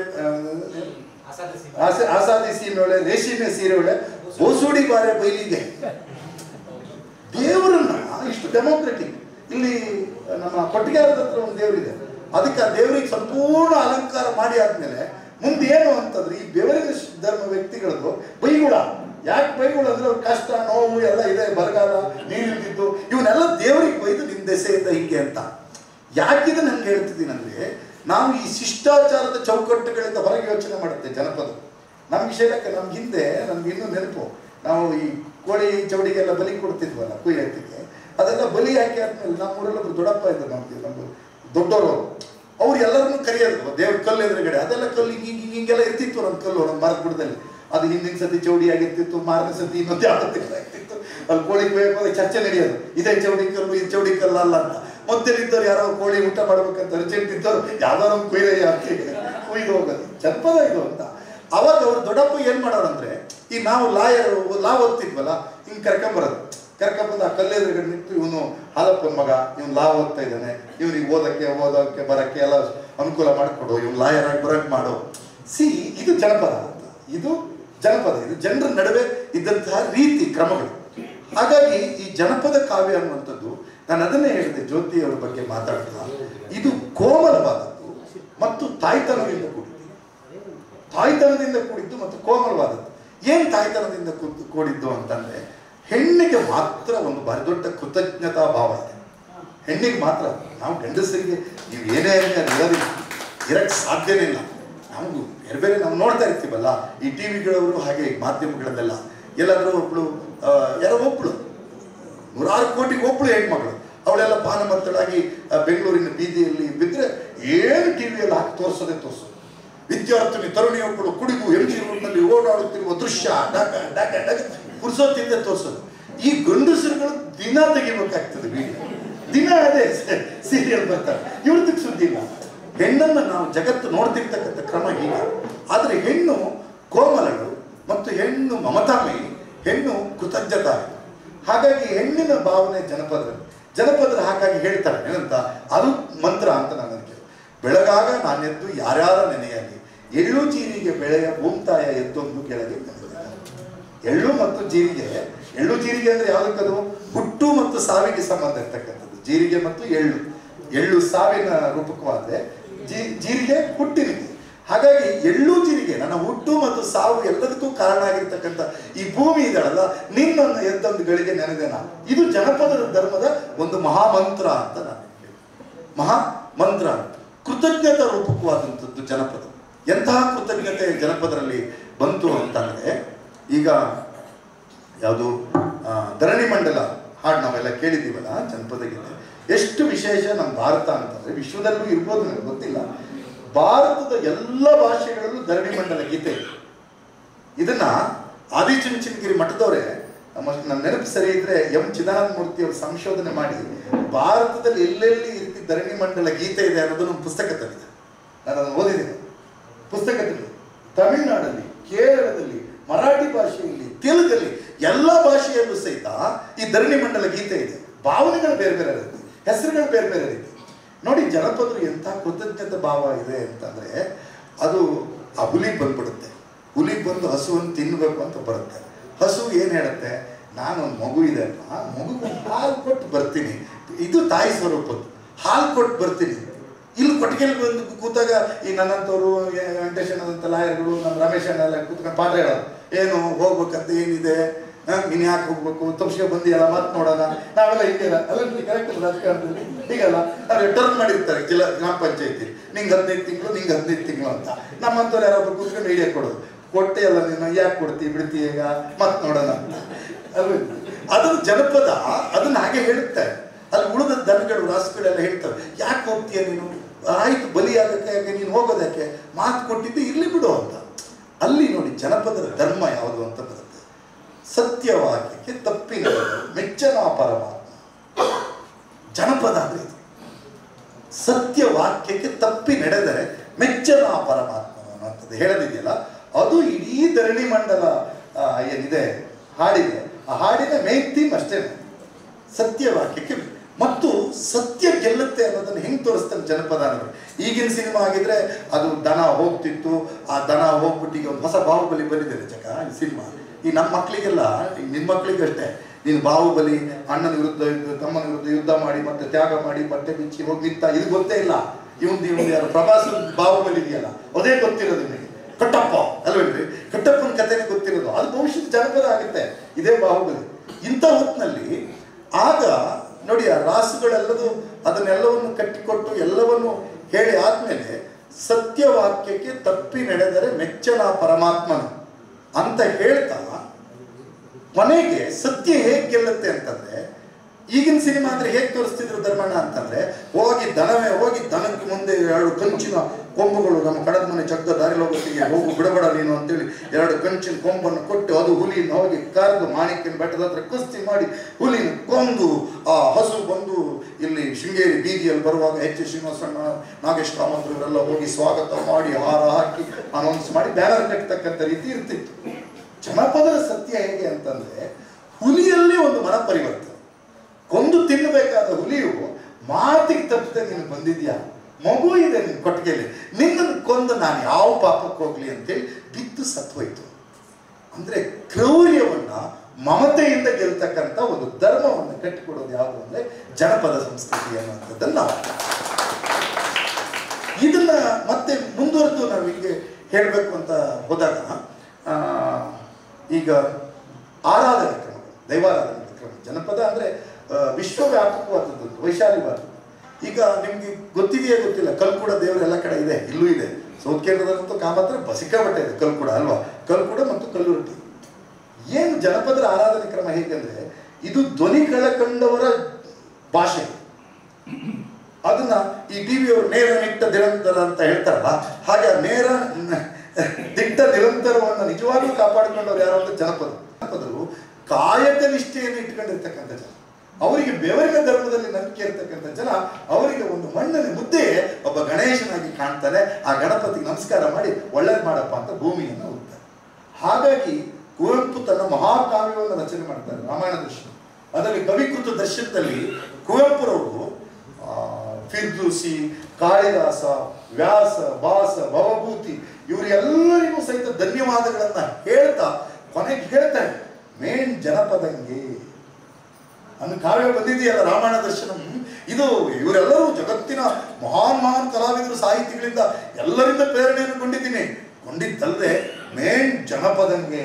ಆಸ- ಆಸಾದಿ ಸೀಮೆಯೊಳೆ ರೇಷ್ಮೆ ಸೀರೆಯೊಳೆ ಬೋಸೂಡಿ ಬಾರೆ ಬೈಲಿಗೆ ದೇವರನ್ನ ಇಷ್ಟು ಡೆಮೋಕ್ರೆಟಿಕ್ ಇಲ್ಲಿ ನಮ್ಮ ಕೊಟ್ಟಿಗೆರದ ಹತ್ರ ಒಂದು ದೇವರಿದೆ ಅದಕ್ಕೆ ಆ ದೇವರಿಗೆ ಸಂಪೂರ್ಣ ಅಲಂಕಾರ ಮಾಡಿ ಆದ್ಮೇಲೆ ಮುಂದೆ ಏನು ಅಂತಂದ್ರೆ ಈ ಬೆವರಿನ ಶ್- ಧರ್ಮ ವ್ಯಕ್ತಿಗಳದ್ದು ಬೈಗುಳ ಯಾಕೆ ಬೈಗಳು ಅಂದ್ರೆ ಅವ್ರ ಕಷ್ಟ ನೋವು ಎಲ್ಲ ಇದೆ ಬರಗಾಲ ನೀರಿಲ್ದಿದ್ದು ಇವನ್ನೆಲ್ಲ ದೇವರಿಗೆ ಬೈದು ನಿಮ್ ದೆಸೆಯಿಂದ ಹಿಂಗೆ ಅಂತ ಯಾಕಿದೆ ನನ್ಗೆ ಹೇಳ್ತಿದ್ದೀನಿ ಅಂದ್ರೆ ನಾವು ಈ ಶಿಷ್ಟಾಚಾರದ ಚೌಕಟ್ಟುಗಳಿಂದ ಹೊರಗೆ ಯೋಚನೆ ಮಾಡುತ್ತೆ ಜನಪದ ನಮ್ಮ ವಿಷಯಕ್ಕೆ ನಮ್ಗೆ ಹಿಂದೆ ನಮ್ಗೆ ಇನ್ನೂ ನೆನಪು ನಾವು ಈ ಕೋಳಿ ಚೌಡಿಗೆಲ್ಲ ಬಲಿ ಕೊಡ್ತಿದ್ವಲ್ಲ ಕುಯ್ಯತ್ತಿಗೆ ಅದೆಲ್ಲ ಬಲಿ ಹಾಕಿ ಆದ್ಮೇಲೆ ನಮ್ಮೂರಲ್ಲಿ ಒಬ್ರು ದೊಡ್ಡಪ್ಪ ಇದ್ದರು ನಮ್ಗೆ ನಮ್ಮ ದೊಡ್ಡವರು ಅವ್ರು ಎಲ್ಲರನ್ನೂ ಕರೆಯೋದು ದೇವ್ರ ಕಲ್ಲು ಎದುರುಗಡೆ ಅದೆಲ್ಲ ಕಲ್ಲು ಹಿಂಗೆ ಹಿಂಗೆ ಹಿಂಗೆಲ್ಲ ಇರ್ತಿತ್ತು ನಮ್ಮ ಕಲ್ಲು ನಮ್ಮ ಮರದ ಬುಡದಲ್ಲಿ ಅದು ಹಿಂದಿನ ಸತಿ ಚೌಡಿ ಆಗಿರ್ತಿತ್ತು ಮಾರನೇ ಸತಿ ಇನ್ನೊಂದು ಯಾವ ಆಗ್ತಿತ್ತು ಅಲ್ಲಿ ಕೋಳಿ ಕೊಯ್ಯಕ್ಕೆ ಚರ್ಚೆ ನಡೆಯೋದು ಇದೇ ಚೌಡಿ ಕಲ್ಲು ಇದು ಚೌಡಿ ಕಲ್ಲು ಅಲ್ಲ ಅಂತ ಮೊದಲಿದ್ದವ್ರು ಯಾರೋ ಕೋಳಿ ಊಟ ಮಾಡ್ಬೇಕಂತ ಅರ್ಜೆಂಟ್ ಇದ್ದವ್ರು ಯಾವ್ದಾರ ಒಂದು ಕೊಯ್ಯ ಹಾಕಿ ಕೊಯ್ದು ಹೋಗೋದು ಜನಪದ ಇದು ಅಂತ ಅವಾಗ ಅವ್ರು ದೊಡ್ಡಪ್ಪ ಏನ್ ಮಾಡೋರಂದ್ರೆ ಈ ನಾವು ಲಾಯರ್ ಲಾ ಓದ್ತಿದ್ವಲ್ಲ ಹಿಂಗ್ ಕರ್ಕೊಂಬರೋದು ಕರ್ಕೊಂಬಂದು ಆ ಕಲ್ಲೆದುರುಗಡೆ ನಿಂತು ಇವನು ಹಾಲಪ್ಪನ ಮಗ ಇವನು ಲಾ ಓದ್ತಾ ಇದ್ದಾನೆ ಇವನಿಗೆ ಓದಕ್ಕೆ ಓದೋಕ್ಕೆ ಬರಕ್ಕೆ ಎಲ್ಲ ಅನುಕೂಲ ಮಾಡಿಕೊಡು ಇವ್ನು ಲಾಯರ್ ಆಗಿ ಬರಕ್ ಮಾಡು ಸಿ ಇದು ಜನಪದ ಅಂತ ಇದು ಜನಪದ ಇದು ಜನರ ನಡುವೆ ಇದ್ದಂತಹ ರೀತಿ ಕ್ರಮಗಳು ಹಾಗಾಗಿ ಈ ಜನಪದ ಕಾವ್ಯ ಅನ್ನುವಂಥದ್ದು ನಾನು ಅದನ್ನೇ ಹೇಳಿದೆ ಜ್ಯೋತಿ ಅವರ ಬಗ್ಗೆ ಮಾತಾಡ್ತಾ ಇದು ಕೋಮಲವಾದದ್ದು ಮತ್ತು ತಾಯ್ತನದಿಂದ ಕೂಡಿದ್ದು ತಾಯ್ತನದಿಂದ ಕೂಡಿದ್ದು ಮತ್ತು ಕೋಮಲವಾದದ್ದು ಏನ್ ತಾಯ್ತನದಿಂದ ಕೂತ್- ಕೂಡಿದ್ದು ಅಂತಂದ್ರೆ ಹೆಣ್ಣಿಗೆ ಮಾತ್ರ ಒಂದು ಭಾರಿ ದೊಡ್ಡ ಕೃತಜ್ಞತಾ ಭಾವ ಇದೆ ಹೆಣ್ಣಿಗೆ ಮಾತ್ರ ನಾವು ಗಂಡಸರಿಗೆ ನೀವು ಏನೇ ಆಗಲಿ ಅದು ಇರೋದಿಲ್ಲ ಇರಕ್ಕೆ ಸಾಧ್ಯನೇ ಇಲ್ಲ ನಮಗೂ ಬೇರೆ ಬೇರೆ ನಾವು ನೋಡ್ತಾ ಇರ್ತೀವಲ್ಲ ಈ ಟಿ ವಿಗಳವರು ಹಾಗೆ ಈ ಮಾಧ್ಯಮಗಳಲ್ಲೆಲ್ಲ ಎಲ್ಲಾದರೂ ಒಬ್ಳು ಆ, ಯಾರೋ ಒಬ್ಳು ನೂರಾರು ಕೋಟಿಗೆ ಒಬ್ಳು ಹೆಣ್ಮಗಳು ಅವಳೆಲ್ಲ ಪಾನಮತ್ತಳಾಗಿ ಆ, ಬೆಂಗಳೂರಿನ ಬೀದಿಯಲ್ಲಿ ಬಿದ್ದರೆ ಏನು ಟಿ ವಿಯಲ್ಲಿ ಹಾಕಿ ತೋರಿಸೋದೇ ತೋರಿಸೋದು ವಿದ್ಯಾರ್ಥಿನಿ ತರುಣಿಯೊಬ್ಬಳು ಕುಡಿದು ಎಂ ಜಿ ರೋಡ್ನಲ್ಲಿ ಓಡಾಡುತ್ತಿರುವ ದೃಶ್ಯ ಡಾಕ ಡಾಕ ಡಾಕ ಪುರುಸೋತಿಂದ ತೋರಿಸೋದು ಈ ಗಂಡಸರುಗಳು ದಿನ ತೆಗಿಬೇಕಾಗ್ತದೆ ವಿಡಿಯೋ ದಿನ ಅದೇ ಸೀರಿಯಲ್ ಬರ್ತಾರೆ ಇವ್ರದಕ್ಕೆ ಸುದ್ದಿ ಇಲ್ಲ ಹೆಣ್ಣನ್ನು ನಾವು ಜಗತ್ತು ನೋಡ್ತಿರ್ತಕ್ಕಂಥ ಕ್ರಮ ಹೀಗೆ ಆದರೆ ಹೆಣ್ಣು ಕೋಮಲಳು ಮತ್ತು ಹೆಣ್ಣು ಮಮತಾಮಯಿ ಹೆಣ್ಣು ಕೃತಜ್ಞತಾ ಹಾಗಾಗಿ ಹೆಣ್ಣಿನ ಭಾವನೆ ಜನಪದ ಜನಪದರು ಹಾಗಾಗಿ ಹೇಳ್ತಾರೆ ಏನಂತ ಅದು ಮಂತ್ರ ಅಂತ ನಾನು ಅನ್ಕೆ ಬೆಳಗಾಗ ನಾನೆದ್ದು ಯಾರ್ಯಾರ ನೆನೆಯಾಗಿ ಎಳ್ಳು ಜೀರಿಗೆ ಬೆಳೆಯ ಭೂಮ್ತಾಯ ಎದ್ದೊಂದು ಕೆಳಗೆ ನೆನೆದ. ಎಳ್ಳು ಮತ್ತು ಜೀರಿಗೆ ಎಳ್ಳು ಜೀರಿಗೆ ಅಂದ್ರೆ ಯಾವುದಕ್ಕದು ಹುಟ್ಟು ಮತ್ತು ಸಾವಿಗೆ ಸಂಬಂಧ ಇರ್ತಕ್ಕಂಥದ್ದು ಜೀರಿಗೆ ಮತ್ತು ಎಳ್ಳು ಎಳ್ಳು ಸಾವಿನ ರೂಪಕವಾದ್ರೆ ಜೀ ಜೀರಿಗೆ ಹುಟ್ಟಿನಿಗೆ ಹಾಗಾಗಿ ಎಳ್ಳು ಜೀರಿಗೆ ನನ್ನ ಹುಟ್ಟು ಮತ್ತು ಸಾವು ಎಲ್ಲದಕ್ಕೂ ಕಾರಣ ಆಗಿರ್ತಕ್ಕಂಥ ಈ ಭೂಮಿ ಇದಳಲ್ಲ ನಿನ್ನನ್ನು ಎದ್ದೊಂದು ಗಳಿಗೆ ನೆನೆದೇನ ಇದು ಜನಪದ ಧರ್ಮದ ಒಂದು ಮಹಾಮಂತ್ರ ಅಂತ ನಾನು ಹೇಳ್ತೀನಿ. ಮಹಾ ಮಂತ್ರ ಅಂತ ಕೃತಜ್ಞತಾ ರೂಪಕವಾದಂಥದ್ದು ಜನಪದ ಎಂತಹ ಕೃತಜ್ಞತೆ ಜನಪದರಲ್ಲಿ ಬಂತು ಅಂತಂದ್ರೆ ಈಗ ಯಾವುದು ಆ, ಧರಣಿ ಮಂಡಲ ಹಾಡು ನಾವೆಲ್ಲ ಕೇಳಿದ್ದೀವಲ್ಲ ಜನಪದ ಗೀತೆ ಎಷ್ಟು ವಿಶೇಷ ನಮ್ಮ ಭಾರತ ಅಂತಂದ್ರೆ ವಿಶ್ವದಲ್ಲೂ ಇರ್ಬೋದು ನನಗೆ ಗೊತ್ತಿಲ್ಲ ಭಾರತದ ಎಲ್ಲ ಭಾಷೆಗಳಲ್ಲೂ ಧರಣಿ ಮಂಡಲ ಗೀತೆ ಇದೆ ಇದನ್ನ ಆದಿಚುಂಚನಗಿರಿ ಮಠದವರೇ ನಮ್ಮ ನನ್ನ ನೆನಪು ಸರಿ ಇದ್ರೆ ಎಂ ಚಿದಾನಂದ ಮೂರ್ತಿ ಅವರು ಸಂಶೋಧನೆ ಮಾಡಿ ಭಾರತದಲ್ಲಿ ಎಲ್ಲೆಲ್ಲಿ ಈ ರೀತಿ ಧರಣಿ ಮಂಡಲ ಗೀತೆ ಇದೆ ಅನ್ನೋದನ್ನು ಒಂದು ಪುಸ್ತಕ ತಂದಿದೆ ನಾನು ಅದನ್ನು ಓದಿದ್ದೀನಿ ಪುಸ್ತಕದಲ್ಲಿ ತಮಿಳುನಾಡಲ್ಲಿ ಕೇರಳದಲ್ಲಿ ಮರಾಠಿ ಭಾಷೆಯಲ್ಲಿ ತೆಲುಗಲ್ಲಿ ಎಲ್ಲ ಭಾಷೆಯಲ್ಲೂ ಸಹಿತ ಈ ಧರಣಿ ಮಂಡಲ ಗೀತೆ ಇದೆ ಭಾವನೆಗಳು ಬೇರೆ ಬೇರೆ ಇರುತ್ತೆ ಹೆಸರುಗಳು ಬೇರೆ ಬೇರೆ ರೀತಿ ನೋಡಿ ಜನಪದರು ಎಂಥ ಕೃತಜ್ಞತೆ ಭಾವ ಇದೆ ಅಂತಂದ್ರೆ ಅದು ಆ ಹುಲಿ ಬಂದ್ಬಿಡುತ್ತೆ ಹುಲಿ ಬಂದು ಹಸುವನ್ನು ತಿನ್ನಬೇಕು ಅಂತ ಬರುತ್ತೆ ಹಸು ಏನು ಹೇಳುತ್ತೆ ನಾನೊಂದು ಮಗು ಇದೆ ಅಲ್ವಾ ಮಗು ಹಾಲು ಕೊಟ್ಟು ಬರ್ತೀನಿ ಇದು ತಾಯಿ ಸ್ವರೂಪದ್ದು ಹಾಲು ಕೊಟ್ಟು ಬರ್ತೀನಿ ಇಲ್ಲಿ ಕೊಟ್ಟಿಗೆಲ್ ಬಂದು ಕೂತಾಗ ಈ ನನ್ನಂಥವ್ರು ವೆಂಕಟೇಶಣ್ಣದಂಥ ಲಾಯರ್ಗಳು ನಮ್ಮ ರಮೇಶ್ ಅಣ್ಣ ಎಲ್ಲ ಕೂತ್ಕೊಂಡು ಪಾಠ ಹೇಳೋದು ಏನು ಹೋಗ್ಬೇಕಂತ ಏನಿದೆ ನೀನು ಯಾಕೆ ಹೋಗ್ಬೇಕು ತಪ್ಪಿಗೆ ಬಂದಿಯಲ್ಲ ಮಾತು ನೋಡೋಣ ನಾವೆಲ್ಲ ಹಿಂಗೆಲ್ಲ ಅಲ್ಲ ಕರೆಕ್ಟ್ ರಾಜಕಾರಣದಲ್ಲಿ ಹೀಗಲ್ಲ ಅವ್ರು ಟರ್ನ್ ಮಾಡಿರ್ತಾರೆ ಜಿಲ್ಲಾ ಗ್ರಾಮ ಪಂಚಾಯತಿ ನಿಂಗೆ ಹದಿನೈದು ತಿಂಗಳು ನಿಂಗೆ ಹದಿನೈದು ತಿಂಗಳು ಅಂತ ನಮ್ಮಂಥವ್ರು ಯಾರೊಬ್ರು ಕೂತ್ಕೊಂಡು ಐಡಿಯಾ ಕೊಡೋದು ಕೊಟ್ಟೆ ಅಲ್ಲ ನೀನು ಯಾಕೆ ಕೊಡ್ತಿ ಬಿಡ್ತಿ ಈಗ ಮತ್ತೆ ನೋಡೋಣ ಅಂತ ಅಲ್ವ ಅದು ಜನಪದ ಅದನ್ನ ಹಾಗೆ ಹೇಳುತ್ತೆ ಅಲ್ಲಿ ಉಳಿದ ದನಗಳು ರಾಸುಗಳೆಲ್ಲ ಹೇಳ್ತವೆ ಯಾಕೆ ಹೋಗ್ತೀಯ ನೀನು ಆಯ್ತು ಬಲಿಯಾಗಕ್ಕೆ ಯಾಕೆ ನೀನು ಹೋಗೋದಕ್ಕೆ ಮಾತು ಕೊಟ್ಟಿದ್ದು ಇರ್ಲಿ ಬಿಡು ಅಂತ ಅಲ್ಲಿ ನೋಡಿ ಜನಪದರ ಧರ್ಮ ಯಾವುದು ಅಂತ ಬರುತ್ತೆ ಸತ್ಯವಾಕ್ಯಕ್ಕೆ ತಪ್ಪಿನ ಮೆಚ್ಚನ ಪರಮಾತ್ಮ ಜನಪದ ಅಂದ್ರೆ ಇದು ಸತ್ಯ ವಾಕ್ಯಕ್ಕೆ ತಪ್ಪಿ ನಡೆದರೆ ಮೆಚ್ಚನ ಪರಮಾತ್ಮ ಅನ್ನುವಂಥದ್ದು ಹೇಳದಿದೆಯಲ್ಲ ಅದು ಇಡೀ ಧರಣಿ ಮಂಡಲ ಆ, ಏನಿದೆ ಹಾಡಿದೆ ಆ ಹಾಡಿನ ಮೇನ್ ಥೀಮ್ ಅಷ್ಟೇ ಸತ್ಯ ವಾಕ್ಯಕ್ಕೆ ಮತ್ತು ಸತ್ಯ ಗೆಲ್ಲುತ್ತೆ ಅನ್ನೋದನ್ನ ಹೆಂಗ್ ತೋರಿಸ್ತಾನೆ ಜನಪದ ಅನ್ನೋದು ಈಗಿನ ಸಿನಿಮಾ ಆಗಿದ್ರೆ ಅದು ದನ ಹೋಗ್ತಿತ್ತು ಆ ದನ ಹೋಗ್ಬಿಟ್ಟು ಈಗ ಒಂದು ಹೊಸ ಬಾಹುಬಲಿ ಬಂದಿದೆ ಚಕ ಈ ಸಿನಿಮಾ ಈ ನಮ್ಮ ಮಕ್ಕಳಿಗೆಲ್ಲ ನಿಮ್ಮ ಮಕ್ಕಳಿಗೆ ಅಷ್ಟೇ ನೀನು ಬಾಹುಬಲಿ ಅಣ್ಣನ ವಿರುದ್ಧ ಯುದ್ಧ ತಮ್ಮನ ವಿರುದ್ಧ ಯುದ್ಧ ಮಾಡಿ ಮತ್ತೆ ತ್ಯಾಗ ಮಾಡಿ ಬಟ್ಟೆ ಬಿಚ್ಚಿ ಹೋಗಿ ನಿಂತ ಇದು ಗೊತ್ತೇ ಇಲ್ಲ ಇವಂದು ಇವಂದು ಯಾರು ಪ್ರಭಾಸ್ ಬಾಹುಬಲಿ ಇದೆಯಲ್ಲ ಅದೇ ಗೊತ್ತಿರೋದು ನಿಮಗೆ ಕಟ್ಟಪ್ಪ ಅಲ್ವೇನ್ರಿ ಕಟ್ಟಪ್ಪನ ಕಥೆನೇ ಗೊತ್ತಿರೋದು ಅದು ಭವಿಷ್ಯದ ಜನಪದ ಆಗುತ್ತೆ ಇದೇ ಬಾಹುಬಲಿ ಇಂಥ ಹೊತ್ತಿನಲ್ಲಿ ಆಗ ನೋಡಿ ಆ ರಾಸುಗಳೆಲ್ಲದು ಅದನ್ನೆಲ್ಲವನ್ನು ಕಟ್ಟಿಕೊಟ್ಟು ಎಲ್ಲವನ್ನು ಹೇಳಿ ಆದ್ಮೇಲೆ ಸತ್ಯವಾಕ್ಯಕ್ಕೆ ತಪ್ಪಿ ನಡೆದರೆ ಮೆಚ್ಚನ ಪರಮಾತ್ಮನ ಅಂತ ಹೇಳ್ತಾ ಕೊನೆಗೆ ಸತ್ಯ ಹೇಗೆ ಗೆಲ್ಲುತ್ತೆ ಅಂತಂದ್ರೆ ಈಗಿನ ಸಿನಿಮಾ ಅಂದ್ರೆ ಹೇಗೆ ತೋರಿಸ್ತಿದ್ರು ಧರ್ಮಣ್ಣ ಅಂತಂದ್ರೆ ಹೋಗಿ ದನವೇ ಹೋಗಿ ದನಕ್ಕೆ ಮುಂದೆ ಎರಡು ಕಂಚಿನ ಕೊಂಬುಗಳು ನಮ್ಮ ಕಡದ ಮನೆ ಚಗ್ಗ ದಾರಿ ಹೋಗೋತ್ತಿಗೆ ಹೋಗು ಬಿಡಬೇಡ ನೀನು ಅಂತೇಳಿ ಎರಡು ಕಂಚಿನ ಕೊಂಬನ್ನು ಕೊಟ್ಟು ಅದು ಹುಲಿನ ಹೋಗಿ ಕರೆದು ಮಾಣಿಕ್ಯನ ಬೆಟ್ಟದ ಹತ್ರ ಕುಸ್ತಿ ಮಾಡಿ ಹುಲಿನ ಕೊಂದು ಆ ಹಸು ಬಂದು ಇಲ್ಲಿ ಶೃಂಗೇರಿ ಬೀದಿಯಲ್ಲಿ ಬರುವಾಗ ಎಚ್ ಶ್ರೀನಿವಾಸಣ್ಣ ನಾಗೇಶ್ ಕಾಮತ್ ಇವರೆಲ್ಲ ಹೋಗಿ ಸ್ವಾಗತ ಮಾಡಿ ಹಾರ ಹಾಕಿ ಅನೌನ್ಸ್ ಮಾಡಿ ಬ್ಯಾನರ್ ಕಟ್ಟತಕ್ಕಂಥ ರೀತಿ ಇರ್ತಿತ್ತು ಜನಪದರ ಸತ್ಯ ಹೇಗೆ ಅಂತಂದ್ರೆ ಹುಲಿಯಲ್ಲಿ ಒಂದು ಮನ ಪರಿವರ್ತನೆ ಕೊಂದು ತಿನ್ನಬೇಕಾದ ಹುಲಿಯು ಮಾತಿಗೆ ತಪ್ಪದೆ ನೀನು ಬಂದಿದ್ಯಾ ಮಗು ಇದೆ ನಿನ್ನ ಕೊಟ್ಟಿಗೆಯಲ್ಲಿ ನಿನ್ನನ್ನು ಕೊಂದು ನಾನು ಯಾವ ಪಾಪಕ್ಕೆ ಹೋಗ್ಲಿ ಅಂತೇಳಿ ಬಿದ್ದು ಸತ್ವೋಯ್ತು ಅಂದ್ರೆ ಕ್ರೌರ್ಯವನ್ನ ಮಮತೆಯಿಂದ ಗೆಲ್ತಕ್ಕಂಥ ಒಂದು ಧರ್ಮವನ್ನು ಕಟ್ಟಿಕೊಡೋದು ಯಾವುದು ಅಂದ್ರೆ ಜನಪದ ಸಂಸ್ಕೃತಿ ಅನ್ನುವಂಥದ್ದನ್ನು ನಾವು ಇದನ್ನ ಮತ್ತೆ ಮುಂದುವರೆದು ನಾವು ಹಿಂಗೆ ಹೇಳಬೇಕು ಅಂತ ಹೋದಾಗ ಆ, ಈಗ ಆರಾಧನೆ ಕ್ರಮ ದೈವಾರಾಧನೆ ಕ್ರಮ ಜನಪದ ಅಂದ್ರೆ ಆ, ವಿಶ್ವವ್ಯಾಪಕವಾದದ್ದು ವೈಶಾಲ್ಯವಾದದ್ದು ಈಗ ನಿಮ್ಗೆ ಗೊತ್ತಿದೆಯೇ ಗೊತ್ತಿಲ್ಲ ಕಲ್ಕುಡ ದೇವರು ಎಲ್ಲ ಕಡೆ ಇದೆ ಇಲ್ಲೂ ಇದೆ ಸೌತ್ ಕೇರಳದಲ್ಲಂತೂ ಕಾಮತ್ರ ಬಸಿಕಾಬಟ್ಟೆ ಇದೆ ಕಲ್ಕುಡ ಅಲ್ವಾ ಕಲ್ಕುಡ ಮತ್ತು ಕಲ್ಲುರಟ್ಟಿ ಏನು ಜನಪದರ ಆರಾಧನೆ ಕ್ರಮ ಹೇಗೆಂದ್ರೆ ಇದು ಧ್ವನಿ ಕಳಕಂಡವರ ಭಾಷೆ ಅದನ್ನ ಈ ಟಿ ಅವರು ನೇರ ನಿಟ್ಟ ನಿರಂತರ ಅಂತ ಹೇಳ್ತಾರಲ್ಲ ಹಾಗೆ ಆ ನೇರ ನ- ದಿಟ್ಟ ನಿರಂತರವನ್ನು ನಿಜವಾಗ್ಲೂ ಕಾಪಾಡಿಕೊಂಡವ್ರು ಯಾರು ಅಂದ್ರೆ ಜನಪದ ಜನಪದರು ಕಾಯಕ ನಿಷ್ಠೆಯನ್ನು ಇಟ್ಕೊಂಡಿರ್ತಕ್ಕಂಥ ಜನ ಅವರಿಗೆ ಬೆವರಿನ ಧರ್ಮದಲ್ಲಿ ನಂಬಿಕೆ ಇರ್ತಕ್ಕಂಥ ಜನ ಅವರಿಗೆ ಒಂದು ಮಣ್ಣಿನ ಮುದ್ದೆ ಒಬ್ಬ ಗಣೇಶನಾಗಿ ಕಾಣ್ತಾನೆ ಆ ಗಣಪತಿಗೆ ನಮಸ್ಕಾರ ಮಾಡಿ ಒಳ್ಳೇದು ಮಾಡಪ್ಪ ಅಂತ ಭೂಮಿಯನ್ನು ಹೋಗ್ತಾರೆ ಹಾಗಾಗಿ ಕುವೆಂಪು ತನ್ನ ಮಹಾಕಾವ್ಯವನ್ನು ರಚನೆ ಮಾಡ್ತಾರೆ ರಾಮಾಯಣ ದರ್ಶನ ಅದರಲ್ಲಿ ಕವಿಕೃತ ದರ್ಶನದಲ್ಲಿ ಕುವೆಂಪುರವರು ಆ, ಫಿರ್ದೂಸಿ ಕಾಳಿದಾಸ ವ್ಯಾಸ ಭಾಸ ಭವಭೂತಿ ಇವರೆಲ್ಲರಿಗೂ ಸಹಿತ ಧನ್ಯವಾದಗಳನ್ನ ಹೇಳ್ತಾ ಕೊನೆಗೆ ಹೇಳ್ತಾರೆ ಮೇನ್ ಜನಪದಂಗೆ ಅನ್ನು ಕಾವ್ಯ ಬಂದಿದೆಯಲ್ಲ ರಾಮಾಯಣ ದರ್ಶನಂ ಇದು ಇವರೆಲ್ಲರೂ ಜಗತ್ತಿನ ಮಹಾನ್ ಮಹಾನ್ ಕಲಾವಿದರು ಸಾಹಿತಿಗಳಿಂದ ಎಲ್ಲರಿಂದ ಪ್ರೇರಣೆಯನ್ನು ಕೊಂಡಿದ್ದೀನಿ ಕೊಂಡಿದ್ದಲ್ಲದೆ ಮೇನ್ ಜನಪದಂಗೆ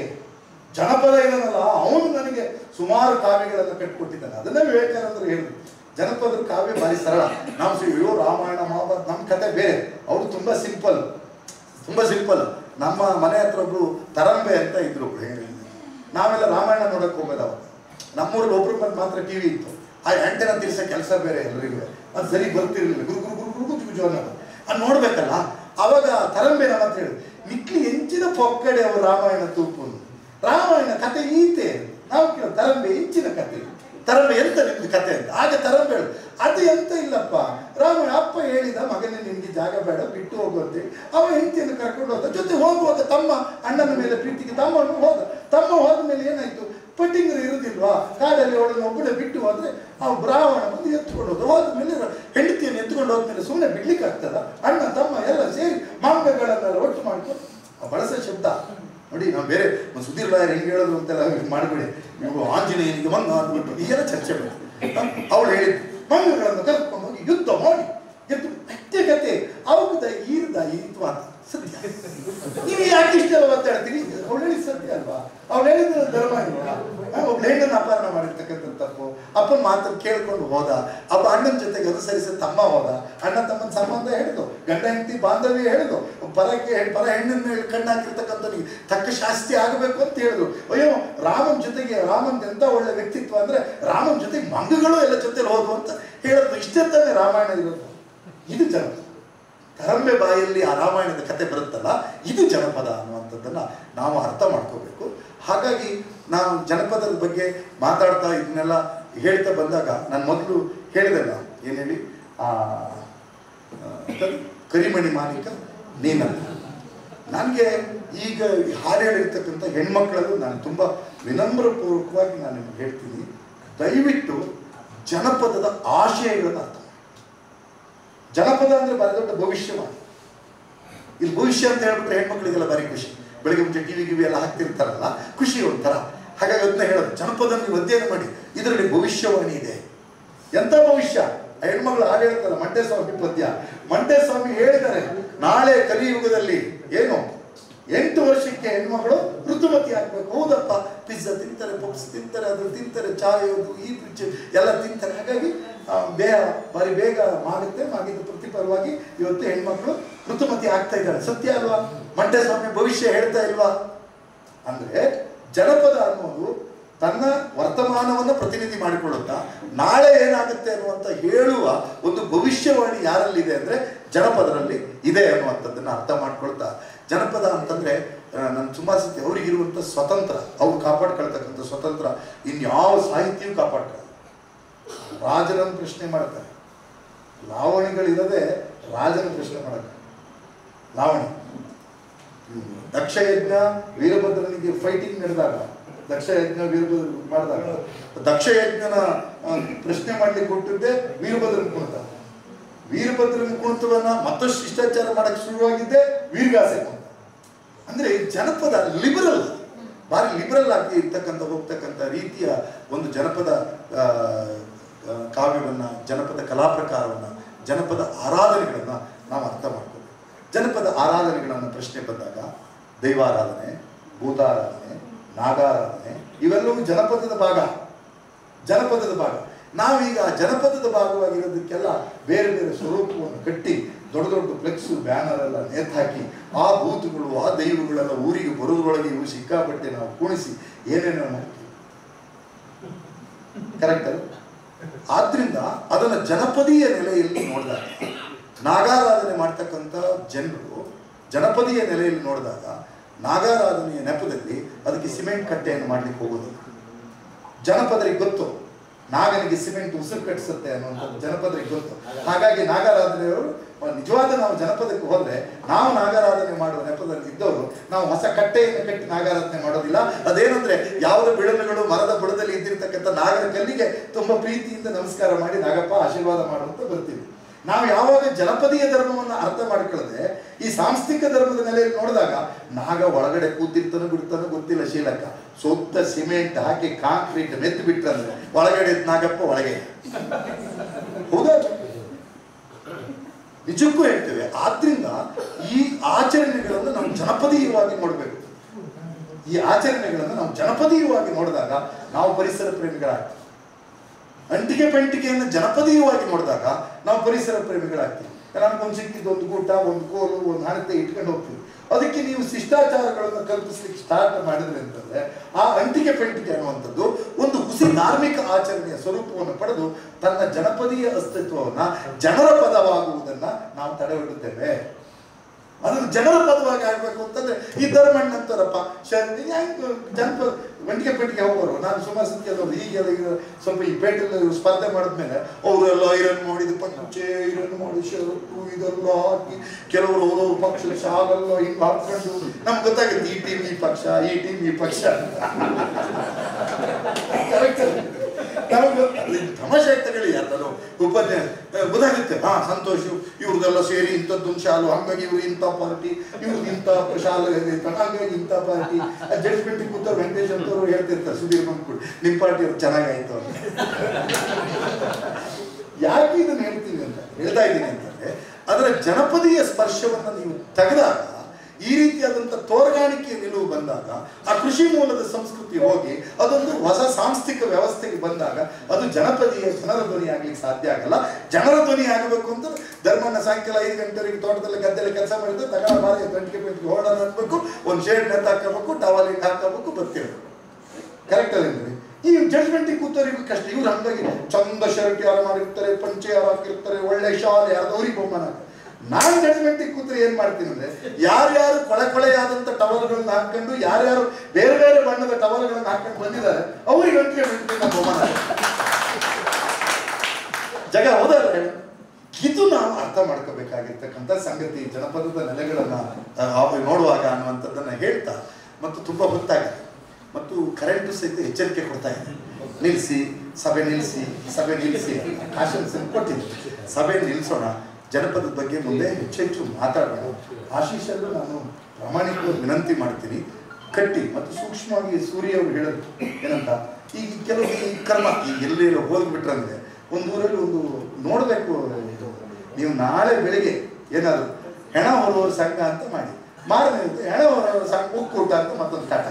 ಜನಪದ ಇದನ್ನಲ್ಲ ಅವನು ನನಗೆ ಸುಮಾರು ಕಾವ್ಯಗಳನ್ನು ಕಟ್ಟಿಕೊಟ್ಟಿದ್ದಾನೆ ಅದನ್ನೇ ವಿವೇಕಾನಂದರು ಹೇಳಿದ್ರು ಜನಪದರು ಕಾವ್ಯ ಭಾರಿ ಸರಳ ನಾವು ಸಿ- ಅಯ್ಯೋ ರಾಮಾಯಣ ಮಹಾಭಾರತ ನಮ್ಮ ಕತೆ ಬೇರೆ ಅವರು ತುಂಬಾ ಸಿಂಪಲ್ ತುಂಬಾ ಸಿಂಪಲ್ ನಮ್ಮ ಮನೆ ಹತ್ರ ಒಬ್ರು ತರಂಬೆ ಅಂತ ಇದ್ರು ಒಬ್ರು ಹೇಳಿ ನಾವೆಲ್ಲ ರಾಮಾಯಣ ನೋಡಕ್ ಹೋಗೋದು ಅವಾಗ ನಮ್ಮೂರಲ್ಲಿ ಒಬ್ರು ಬಂದು ಮಾತ್ರ ಟಿವಿ ಇತ್ತು ಆ ಆಂಟೆನ ತಿರ್ಸೋ ಕೆಲಸ ಬೇರೆ ಎಲ್ಲರಿಗೂ ಅದು ಸರಿ ಬರ್ತಿರ್ಲಿಲ್ಲ ಗುರು ಗುರು ಗುರು ಗುರು ಗುರು ಗುರು ಅನ್ನೋದು ಅದು ನೋಡ್ಬೇಕಲ್ಲ ಅವಾಗ ತರಂಬೆ ನಮ್ಮ ಹತ್ರ ಹೇಳಿ ಮಿಕ್ಲಿ ಹೆಂಚಿನ ಪೊಕ್ಕಡೆ ಅವರು ರಾಮಾಯಣ ತೂಪು ರಾಮಾಯಣ ಕತೆ ಈತೆ ನಾವು ಕೇಳ ತರಂಬೆ ಹೆಚ್ಚಿನ ಕತೆ ತರಂಬೆ ಎಂತ ನಿಮ್ದು ಕತೆ ಅಂತ ಆಗ ತರಂಬೆ ಹೇಳು ಅದು ಎಂತ ಇಲ್ಲಪ್ಪ ರಾಮಾಯಣ ಅಪ್ಪ ಹೇಳಿದ ಮಗನೇ ನಿನ್ಗೆ ಜಾಗ ಬೇಡ ಬಿಟ್ಟು ಹೋಗು ಅಂತೇಳಿ ಅವ ಹೆಂಡತಿಯನ್ನು ಕರ್ಕೊಂಡು ಹೋದ ಜೊತೆ ಹೋಗುವಾಗ ತಮ್ಮ ಅಣ್ಣನ ಮೇಲೆ ಪ್ರೀತಿಗೆ ತಮ್ಮನ್ನು ಹೋದ ತಮ್ಮ ಹೋದ ಮೇಲೆ ಏನಾಯ್ತು ಪಟ್ಟಿಂಗರು ಇರುವುದಿಲ್ವಾ ಕಾಡಲ್ಲಿ ಅವಳನ್ನು ಒಬ್ಬಳೆ ಬಿಟ್ಟು ಹೋದ್ರೆ ಆ ಬ್ರಾಹ್ಮಣ ಬಂದು ಎತ್ಕೊಂಡು ಹೋದ ಹೋದ ಮೇಲೆ ಹೆಂಡತಿಯನ್ನು ಎತ್ಕೊಂಡು ಹೋದ್ಮೇಲೆ ಸುಮ್ಮನೆ ಬಿಡ್ಲಿಕ್ಕೆ ಆಗ್ತದ ಅಣ್ಣ ತಮ್ಮ ಎಲ್ಲ ಸೇರಿ ಮಾಂಗಗಳನ್ನೆಲ್ಲ ಒಟ್ಟು ಮಾಡ್ಕೊಂಡು ಆ ಬಳಸೋ ಶಬ್ದ ನೋಡಿ ನಾವು ಬೇರೆ ಒಂದು ಸುಧೀರ್ ರಾಯರ್ ಹೆಂಗೆ ಹೇಳೋದು ಅಂತೆಲ್ಲ ಮಾಡಬೇಡಿ ನೀವು ಆಂಜನೇಯನಿಗೆ ಮಂಗ ಅಂದ್ಬಿಟ್ಟು ಈಗೆಲ್ಲ ಚರ್ಚೆ ಮಾಡಿ ಅವಳು ಹೇಳಿದ್ದು ಮಂಗಗಳನ್ನು ಕರ್ಕೊಂಡು ಹೋಗಿ ಯುದ್ಧ ಮಾಡಿ ಗೆದ್ದು ಅಷ್ಟೇ ಕತೆ ಅವದ ಈರ್ದ ಈತ್ವ ಅಂತ ಸತ್ಯ ನೀವು ಯಾಕೆ ಇಷ್ಟೆಲ್ಲ ಒತ್ತಾಡ್ತೀರಿ ಅವಳು ಹೇಳಿದ ಸತ್ಯ ಅಲ್ವಾ ಅವಳು ಹೇಳಿದ ಧರ್ಮ ಇಲ್ವಾ ಒಬ್ಬ ಹೆಣ್ಣನ್ನು ಅಪಹರಣ ಮಾಡಿರ್ತಕ್ಕಂಥ ತಪ್ಪು ಅಪ್ಪನ ಮಾತನ್ನು ಕೇಳ್ಕೊಂಡು ಹೋದ ಅಪ್ಪ ಅಣ್ಣನ ಜೊತೆಗೆ ಅನುಸರಿಸಿ ತಮ್ಮ ಹೋದ ಅಣ್ಣ ತಮ್ಮನ ಸಂಬಂಧ ಹೇಳಿದು ಗಂಡ ಹೆಂಡತಿ ಬಾಂಧವ್ಯ ಹೇಳಿದು ಪರಕ್ಕೆ ಪರ ಹೆಣ್ಣಿನ ಮೇಲೆ ಕಣ್ಣು ಹಾಕಿರ್ತಕ್ಕಂಥನಿಗೆ ತಕ್ಕ ಶಾಸ್ತಿ ಆಗಬೇಕು ಅಂತ ಹೇಳಿದ್ರು ಅಯ್ಯೋ ರಾಮನ ಜೊತೆಗೆ ರಾಮನ್ ಎಂತ ಒಳ್ಳೆ ವ್ಯಕ್ತಿತ್ವ ಅಂದ್ರೆ ರಾಮನ ಜೊತೆಗೆ ಮಂಗಗಳು ಎಲ್ಲ ಜೊತೆಲಿ ಹೋದ್ವು ಅಂತ ಹೇಳೋದು ಇಷ್ಟೇ ತಾನೇ ರಾಮಾಯಣ ಇರೋದು ಇದು ಜನಪದ ಕರಂಬೆ ಬಾಯಲ್ಲಿ ಆ ರಾಮಾಯಣದ ಕತೆ ಬರುತ್ತಲ್ಲ ಇದು ಜನಪದ ಅನ್ನುವಂಥದ್ದನ್ನ ನಾವು ಅರ್ಥ ಮಾಡ್ಕೋಬೇಕು ಹಾಗಾಗಿ ನಾವು ಜನಪದದ ಬಗ್ಗೆ ಮಾತಾಡ್ತಾ ಇದನ್ನೆಲ್ಲ ಹೇಳ್ತಾ ಬಂದಾಗ ನಾನು ಮೊದಲು ಹೇಳಿದೆಲ್ಲ ಏನು ಹೇಳಿ ಆ ಆ, ಎಂತದು? ಕರಿಮಣಿ ಮಾಲೀಕ ನೀನಲ್ಲ ನನಗೆ ಈಗ ಈ ಹಾಡು ಹೇಳಿರ್ತಕ್ಕಂಥ ಹೆಣ್ಮಕ್ಳಲ್ಲೂ ನಾನು ತುಂಬ ವಿನಮ್ರಪೂರ್ವಕವಾಗಿ ನಾನು ನಿಮ್ಗೆ ಹೇಳ್ತೀನಿ ದಯವಿಟ್ಟು ಜನಪದದ ಆಶಯಗಳನ್ನು ಅರ್ಥ ಮಾಡಿ. ಜನಪದ ಅಂದ್ರೆ ಭಾರಿ ದೊಡ್ಡ ಭವಿಷ್ಯವಾಣಿ ಇಲ್ಲಿ ಭವಿಷ್ಯ ಅಂತ ಹೇಳ್ಬಿಟ್ರೆ ಹೆಣ್ಮಕ್ಳಿಗೆಲ್ಲ ಭಾರಿ ಖುಷಿ ಬೆಳಗ್ಗೆ ಮುಂಚೆ ಟಿವಿ ಗಿವಿ ಎಲ್ಲ ಹಾಕ್ತಿರ್ತಾರಲ್ಲ ಖುಷಿ ಒಂಥರ ಹಾಗಾಗಿ ಅದನ್ನ ಹೇಳೋದು ಜನಪದ ನೀವು ಅಧ್ಯಯನ ಮಾಡಿ ಇದರಲ್ಲಿ ಭವಿಷ್ಯವಾಣಿ ಇದೆ ಎಂತ ಭವಿಷ್ಯ ಆ ಹೆಣ್ಮಗಳು ಹಾಡು ಹೇಳ್ತಾರಲ್ಲ ಮಂಟೆ ಸ್ವಾಮಿ ಪದ್ಯ ಮಂಟೆ ಸ್ವಾಮಿ ಹೇಳಿದ್ದಾರೆ ನಾಳೆ ಕಲಿಯುಗದಲ್ಲಿ ಏನು ಎಂಟು ವರ್ಷಕ್ಕೆ ಹೆಣ್ಮಗಳು ಋತುಮತಿ ಆಗ್ಬೇಕು ಹೌದಪ್ಪ ಪಿಜ್ಜಾ ತಿಂತಾರೆ ಪಪ್ಸ್ ತಿಂತಾರೆ ಅದು ತಿಂತಾರೆ ಚಾಯ್ ಅದು ಈ ಫ್ರಿಡ್ಜ್ ಎಲ್ಲ ತಿಂತಾರೆ ಹಾಗಾಗಿ ಆ, ಬೇಗ ಬಾರಿ ಬೇಗ ಮಾಡುತ್ತೆ ಮಾಗಿದ ಪ್ರತಿಫಲವಾಗಿ ಇವತ್ತು ಹೆಣ್ಮಕ್ಳು ಋತುಮತಿ ಆಗ್ತಾ ಇದ್ದಾರೆ ಸತ್ಯ ಅಲ್ವಾ ಮಂಡ್ಯ ಸ್ವಾಮಿ ಭವಿಷ್ಯ ಹೇಳ್ತಾ ಇಲ್ವಾ ಅಂದ್ರೆ ಜನಪದ ಅನ್ನೋದು ತನ್ನ ವರ್ತಮಾನವನ್ನು ಪ್ರತಿನಿಧಿ ಮಾಡಿಕೊಳ್ಳುತ್ತಾ ನಾಳೆ ಏನಾಗುತ್ತೆ ಅನ್ನುವಂಥ ಹೇಳುವ ಒಂದು ಭವಿಷ್ಯವಾಣಿ ಯಾರಲ್ಲಿದೆ ಅಂದ್ರೆ ಜನಪದರಲ್ಲಿ ಇದೆ ಅನ್ನುವಂಥದ್ದನ್ನ ಅರ್ಥ ಮಾಡ್ಕೊಳ್ತಾ ಜನಪದ ಅಂತಂದ್ರೆ ಆ, ನನ್ನ ಸುಮಾರು ಸತಿ ಅವರಿಗಿರುವಂಥ ಸ್ವತಂತ್ರ ಅವ್ರು ಕಾಪಾಡ್ಕೊಳ್ತಕ್ಕಂಥ ಸ್ವತಂತ್ರ ಇನ್ಯಾವ ಸಾಹಿತ್ಯವೂ ಕಾಪಾಡ್ಕೊಳ್ಳಲ್ಲ ರಾಜರನ್ನು ಪ್ರಶ್ನೆ ಮಾಡ್ತಾರೆ ಲಾವಣಿಗಳಿರದೆ ರಾಜನ ಪ್ರಶ್ನೆ ಮಾಡಕ್ಕೆ ಲಾವಣಿ ಹ್ಮ್. ದಕ್ಷ ಯಜ್ಞ ವೀರಭದ್ರನಿಗೆ ಫೈಟಿಂಗ್ ನಡೆದಾಗ ದಕ್ಷ ಯಜ್ಞ ವೀರಭದ್ರ ಮಾಡಿದಾಗ ದಕ್ಷ ಯಜ್ಞನ ಆ, ಪ್ರಶ್ನೆ ಮಾಡ್ಲಿಕ್ಕೆ ಕೊಟ್ಟಿದ್ದೆ ವೀರಭದ್ರನ ಕುಣಿತ ವೀರಭದ್ರನ ಕುಣಿತವನ್ನ ಮತ್ತಷ್ಟು ಶಿಷ್ಟಾಚಾರ ಮಾಡಕ್ಕೆ ಶುರುವಾಗಿದ್ದೆ ವೀರಗಾಸೆ ಕುಣಿತ ಅಂದ್ರೆ ಜನಪದ ಲಿಬರಲ್ ಭಾರಿ ಲಿಬರಲ್ ಆಗಿ ಇರ್ತಕ್ಕಂಥ ಹೋಗ್ತಕ್ಕಂಥ ರೀತಿಯ ಒಂದು ಜನಪದ ಆ, ಆ, ಕಾವ್ಯವನ್ನ ಜನಪದ ಕಲಾ ಪ್ರಕಾರವನ್ನ ಜನಪದ ಆರಾಧನೆಗಳನ್ನ ನಾವು ಅರ್ಥ ಮಾಡ್ಕೋಬೇಕು ಜನಪದ ಆರಾಧನೆಗಳನ್ನು ಪ್ರಶ್ನೆ ಬಂದಾಗ ದೈವಾರಾಧನೆ ಭೂತಾರಾಧನೆ ನಾಗಾರಾಧನೆ ಇವೆಲ್ಲವೂ ಜನಪದದ ಭಾಗ ಜನಪದದ ಭಾಗ ನಾವೀಗ ಆ ಜನಪದದ ಭಾಗವಾಗಿರೋದಕ್ಕೆಲ್ಲ ಬೇರೆ ಬೇರೆ ಸ್ವರೂಪವನ್ನು ಕಟ್ಟಿ ದೊಡ್ಡ ದೊಡ್ಡ ಫ್ಲೆಕ್ಸ್ ಬ್ಯಾನರ್ ಎಲ್ಲ ನೇತಾಕಿ ಆ ಭೂತಗಳು ಆ ದೈವಗಳೆಲ್ಲ ಊರಿಗೆ ಬರೋದ್ರೊಳಗೆ ಇವು ಸಿಕ್ಕಾಪಟ್ಟೆ ನಾವು ಕುಣಿಸಿ ಏನೇನೋ ಮಾಡ್ತೀವಿ ಕರೆಕ್ಟ್ ಅಲ್ಲ ಆದ್ರಿಂದ ಅದನ್ನ ಜನಪದೀಯ ನೆಲೆಯಲ್ಲಿ ನೋಡಿದಾಗ ನಾಗಾರಾಧನೆ ಮಾಡ್ತಕ್ಕಂಥ ಜನರು ಜನಪದೀಯ ನೆಲೆಯಲ್ಲಿ ನೋಡಿದಾಗ ನಾಗಾರಾಧನೆಯ ನೆಪದಲ್ಲಿ ಅದಕ್ಕೆ ಸಿಮೆಂಟ್ ಕಟ್ಟೆಯನ್ನು ಮಾಡ್ಲಿಕ್ಕೆ ಹೋಗೋದಿಲ್ಲ ಜನಪದರಿಗೆ ಗೊತ್ತು ನಾಗನಿಗೆ ಸಿಮೆಂಟ್ ಉಸಿರು ಕಟ್ಟಿಸುತ್ತೆ ಅನ್ನುವಂಥದ್ದು ಜನಪದರಿಗೆ ಗೊತ್ತು ಹಾಗಾಗಿ ನಾಗಾರಾಧನೆಯವರು ನಿಜವಾದ ನಾವು ಜನಪದಕ್ಕೆ ಹೋದ್ರೆ ನಾವು ನಾಗಾರಾಧನೆ ಮಾಡುವ ನೆಪದಲ್ಲಿ ಇದ್ದವರು ನಾವು ಹೊಸ ಕಟ್ಟೆಯನ್ನು ಕಟ್ಟಿ ನಾಗಾರಾಧನೆ ಮಾಡೋದಿಲ್ಲ ಅದೇನಂದ್ರೆ ಯಾವುದೇ ಬಿಳಲುಗಳು ಮರದ ಬುಡದಲ್ಲಿ ಇದ್ದಿರ್ತಕ್ಕಂಥ ನಾಗರ ಕಲ್ಲಿಗೆ ತುಂಬಾ ಪ್ರೀತಿಯಿಂದ ನಮಸ್ಕಾರ ಮಾಡಿ ನಾಗಪ್ಪ ಆಶೀರ್ವಾದ ಮಾಡುವಂತ ಬರ್ತೀವಿ ನಾವು ಯಾವಾಗ ಜನಪದೀಯ ಧರ್ಮವನ್ನು ಅರ್ಥ ಮಾಡ್ಕೊಳ್ಳದೆ ಈ ಸಾಂಸ್ಥಿಕ ಧರ್ಮದ ನೆಲೆಯಲ್ಲಿ ನೋಡಿದಾಗ ನಾಗ ಒಳಗಡೆ ಕೂತಿರ್ತಾನೋ ಬಿಡ್ತಾನೋ ಗೊತ್ತಿಲ್ಲ ಶೀಲಕ್ಕ ಸುತ್ತ ಸಿಮೆಂಟ್ ಹಾಕಿ ಕಾಂಕ್ರೀಟ್ ಮೆತ್ತು ಬಿಟ್ರಂದ್ರೆ ಒಳಗಡೆ ಇದ್ದ ನಾಗಪ್ಪ ಒಳಗೆ ಹೌದಾ ನಿಜಕ್ಕೂ ಹೇಳ್ತೇವೆ ಆದ್ರಿಂದ ಈ ಆಚರಣೆಗಳನ್ನು ನಾವು ಜನಪದೀಯವಾಗಿ ನೋಡಬೇಕು ಈ ಆಚರಣೆಗಳನ್ನು ನಾವು ಜನಪದೀಯವಾಗಿ ನೋಡಿದಾಗ ನಾವು ಪರಿಸರ ಪ್ರೇಮಿಗಳಾಗ್ತೀವಿ ಅಂಟಿಗೆ ಪಂಟಿಗೆಯನ್ನು ಜನಪದೀಯವಾಗಿ ನೋಡಿದಾಗ ನಾವು ಪರಿಸರ ಪ್ರೇಮಿಗಳಾಗ್ತೀವಿ ನಮ್ಗೊಂದು ಸಿಕ್ಕಿದ್ದು ಒಂದು ಗೂಟ ಒಂದು ಕೋಲು ಒಂದು ಹಣತೆ ಇಟ್ಕೊಂಡು ಹೋಗ್ತೀವಿ ಅದಕ್ಕೆ ನೀವು ಶಿಷ್ಟಾಚಾರಗಳನ್ನು ಕಲ್ಪಿಸ್ಲಿಕ್ಕೆ ಸ್ಟಾರ್ಟ್ ಮಾಡಿದ್ರಿ ಅಂತಂದ್ರೆ ಆ ಅಂಟಿಗೆ ಪೆಂಟಿಗೆ ಅನ್ನುವಂಥದ್ದು ಒಂದು ಹುಸಿ ಧಾರ್ಮಿಕ ಆಚರಣೆಯ ಸ್ವರೂಪವನ್ನು ಪಡೆದು ತನ್ನ ಜನಪದೀಯ ಅಸ್ತಿತ್ವವನ್ನ ಜನರ ಪದವಾಗುವುದನ್ನ ನಾವು ತಡೆ ಹಿಡುತ್ತೇವೆ ಅದನ್ನು ಜನರ ಪದವಾಗಿ ಆಗ್ಬೇಕು ಅಂತಂದ್ರೆ ಈ ಧರ್ಮಣ್ಣ ಅಂತಾರಪ್ಪ ಹೆಂಗ್ ಜನಪದ ಗಂಟಿಗೆ ಪೆಟ್ಟಿಗೆ ಹೋಗೋರು ನಾನು ಸುಮಾರು ಸತಿ ಅಲ್ಲವರು ಈಗೆಲ್ಲ ಈಗ ಸ್ವಲ್ಪ ಈ ಪೇಟೆಲ್ಲ ಸ್ಪರ್ಧೆ ಮಾಡಿದ್ಮೇಲೆ ಅವರೆಲ್ಲ ಐರನ್ ಮಾಡಿದ ಪಂಚೆ ಐರನ್ ಮಾಡಿ ಶರ್ಟು ಇದೆಲ್ಲ ಹಾಕಿ ಕೆಲವರು ಅವ್ರವ್ರ ಪಕ್ಷದ ಶಾಲೆಲ್ಲ ಹಿಂಗ್ ಹಾಕೊಂಡು ನಮ್ಗೆ ಗೊತ್ತಾಗುತ್ತೆ ಈ ಟೀಮ್ ಈ ಪಕ್ಷ ಈ ಟೀಮ್ ಈ ಪಕ್ಷ Correct ಅಲ್ಲ? ನಮ್ಗೆ ಅದು ತಮಾಷೆ ಆಗಿ ತಗೊಳ್ಳಿ ಯಾರು ಉಪನ್ಯಾಸ ಗೊತ್ತಾಗುತ್ತೆ ಹಾ ಸಂತೋಷ್ ಇವ್ರದೆಲ್ಲ ಸೇರಿ ಇಂಥದ್ದೊಂದು ಶಾಲು ಹಂಗಾಗಿ ಇವ್ರು ಇಂಥ ಪಾರ್ಟಿ ಇವ್ರದ್ದು ಇಂಥ ಶಾಲೆ ಇದೆ, ಹಂಗಾಗಿ ಇಂಥ ಪಾರ್ಟಿ ಜಡ್ಜ್ಮೆಂಟ್ ಕೂತವ್ರು ವೆಂಕಟೇಶ್ ಅಂತವ್ರು ಹೇಳ್ತಿರ್ತಾರೆ ಸುಧೀರ್ ಬಂದ್ಬಿಟ್ಟು ನಿಮ್ಮ ಪಾರ್ಟಿ ಅವ್ರು ಚೆನ್ನಾಗಾಯ್ತು ಅಂತ ಯಾಕೆ ಇದನ್ನ ಹೇಳ್ತೀನಿ ಅಂತ ಹೇಳ್ತಾ ಇದ್ದೀನಿ ಅಂತಂದ್ರೆ ಅದರ ಜನಪದೀಯ ಸ್ಪರ್ಶವನ್ನು ನೀವು ತೆಗೆದಾಗ ಈ ರೀತಿಯಾದಂಥ ತೋರ್ಗಾಣಿಕೆಯ ನಿಲುವು ಬಂದಾಗ ಆ ಕೃಷಿ ಮೂಲದ ಸಂಸ್ಕೃತಿ ಹೋಗಿ ಅದೊಂದು ಹೊಸ ಸಾಂಸ್ಥಿಕ ವ್ಯವಸ್ಥೆಗೆ ಬಂದಾಗ ಅದು ಜನಪದೀಯ ಜನರ ಧ್ವನಿ ಆಗ್ಲಿಕ್ಕೆ ಸಾಧ್ಯ ಆಗಲ್ಲ ಜನರ ಧ್ವನಿ ಆಗಬೇಕು ಅಂತ ಧರ್ಮನ ಸಾಯಂಕಾಲ ಐದು ಗಂಟೆವರೆಗೆ ತೋಟದಲ್ಲಿ ಗದ್ದೆಯಲ್ಲಿ ಕೆಲಸ ಮಾಡಿದ್ರೆ ತಗಳ ಬಾರಿ ಗಂಟೆಗೆ ಪೆಟ್ಟಿಗೆ ಹೊರಡೋಣ ಅನ್ಬೇಕು ಒಂದು ಶೇಡ್ ನೆತ್ ಹಾಕೋಬೇಕು ಟವಲಿಗೆ ಹಾಕೋಬೇಕು ಬರ್ತೀವಿ ಕರೆಕ್ಟ್ ಅದೇನ್ರಿ ಈ ಜಡ್ಜ್ಮೆಂಟಿಗೆ ಕೂತವರಿಗೂ ಕಷ್ಟ ಇವ್ರು ಹಂಗಾಗಿ ಚಂದ ಶರ್ಟ್ ಯಾರು ಮಾಡಿರ್ತಾರೆ ಪಂಚೆ ಯಾರು ಹಾಕಿರ್ತಾರೆ ಒಳ್ಳೆ ಶಾಲ್ ಯಾರು ಅವ್ರಿಗೆ ಬಹುಮಾನ ನಾನು ಜಡ್ಜ್ಮೆಂಟಿಗೆ ಕೂತ್ರೆ ಏನ್ ಮಾಡ್ತೀನಿ ಅಂದ್ರೆ ಯಾರ್ಯಾರು ಕೊಳೆ ಕೊಳೆಯಾದಂತ ಟವಲ್ಗಳನ್ನ ಹಾಕೊಂಡು ಯಾರ್ಯಾರು ಬೇರೆ ಬೇರೆ ಬಣ್ಣದ ಟವಲ್ಗಳನ್ನ ಹಾಕೊಂಡು ಬಂದಿದ್ದಾರೆ ಅವ್ರಿಗೆ ಅಂಟಿಗೆ ಬಿಡ್ತೀನಿ ಬಹುಮಾನ ಜಗ ಹೌದಲ್ಲ ಹೇಳು? ಇದು ನಾವು ಅರ್ಥ ಮಾಡ್ಕೋಬೇಕಾಗಿರ್ತಕ್ಕಂಥ ಸಂಗತಿ ಜನಪದದ ನೆಲೆಗಳನ್ನ ಆ, ನೋಡುವಾಗ ಅನ್ನುವಂಥದ್ದನ್ನ ಹೇಳ್ತಾ ಮತ್ತು ತುಂಬಾ ಹೊತ್ತಾಗಿದೆ ಮತ್ತು ಕರೆಂಟು ಸಹಿತ ಎಚ್ಚರಿಕೆ ಕೊಡ್ತಾ ಇದೆ ನಿಲ್ಲಿಸಿ ಸಭೆ ನಿಲ್ಲಿಸಿ ಸಭೆ ನಿಲ್ಲಿಸಿ ಆಶಂಸನೆ ಕೊಟ್ಟಿದ್ದೆ ಸಭೆ ನಿಲ್ಲಿಸೋಣ ಜನಪದದ ಬಗ್ಗೆ ಮುಂದೆ ಹೆಚ್ಚು ಹೆಚ್ಚು ಮಾತಾಡೋಣ ಆಶೀಶಲ್ಲೂ ನಾನು ಪ್ರಾಮಾಣಿಕವಾಗಿ ವಿನಂತಿ ಮಾಡ್ತೀನಿ ಕಟ್ಟಿ ಮತ್ತು ಸೂಕ್ಷ್ಮವಾಗಿ ಸೂರ್ಯ ಅವರು ಹೇಳೋದು ಏನಂತ ಈಗ ಕೆಲವು ಈ ಕರ್ಮ ಈಗ ಎಲ್ಲೇ ಹೋಗ್ಬಿಟ್ರಂದ್ರೆ ಒಂದು ಊರಲ್ಲಿ ಒಂದು ನೋಡಬೇಕು ನೀವು ನಾಳೆ ಬೆಳಿಗ್ಗೆ ಏನಾದ್ರು ಹೆಣ ಹೊರುವವ್ರ ಸಂಘ ಅಂತ ಮಾಡಿ ಮಾರನೇ ದಿವಸ ಹೆಣವರ ಸಂಘ ಒಕ್ಕೂಟ ಅಂತ ಮತ್ತೊಂದು ಕಾಟ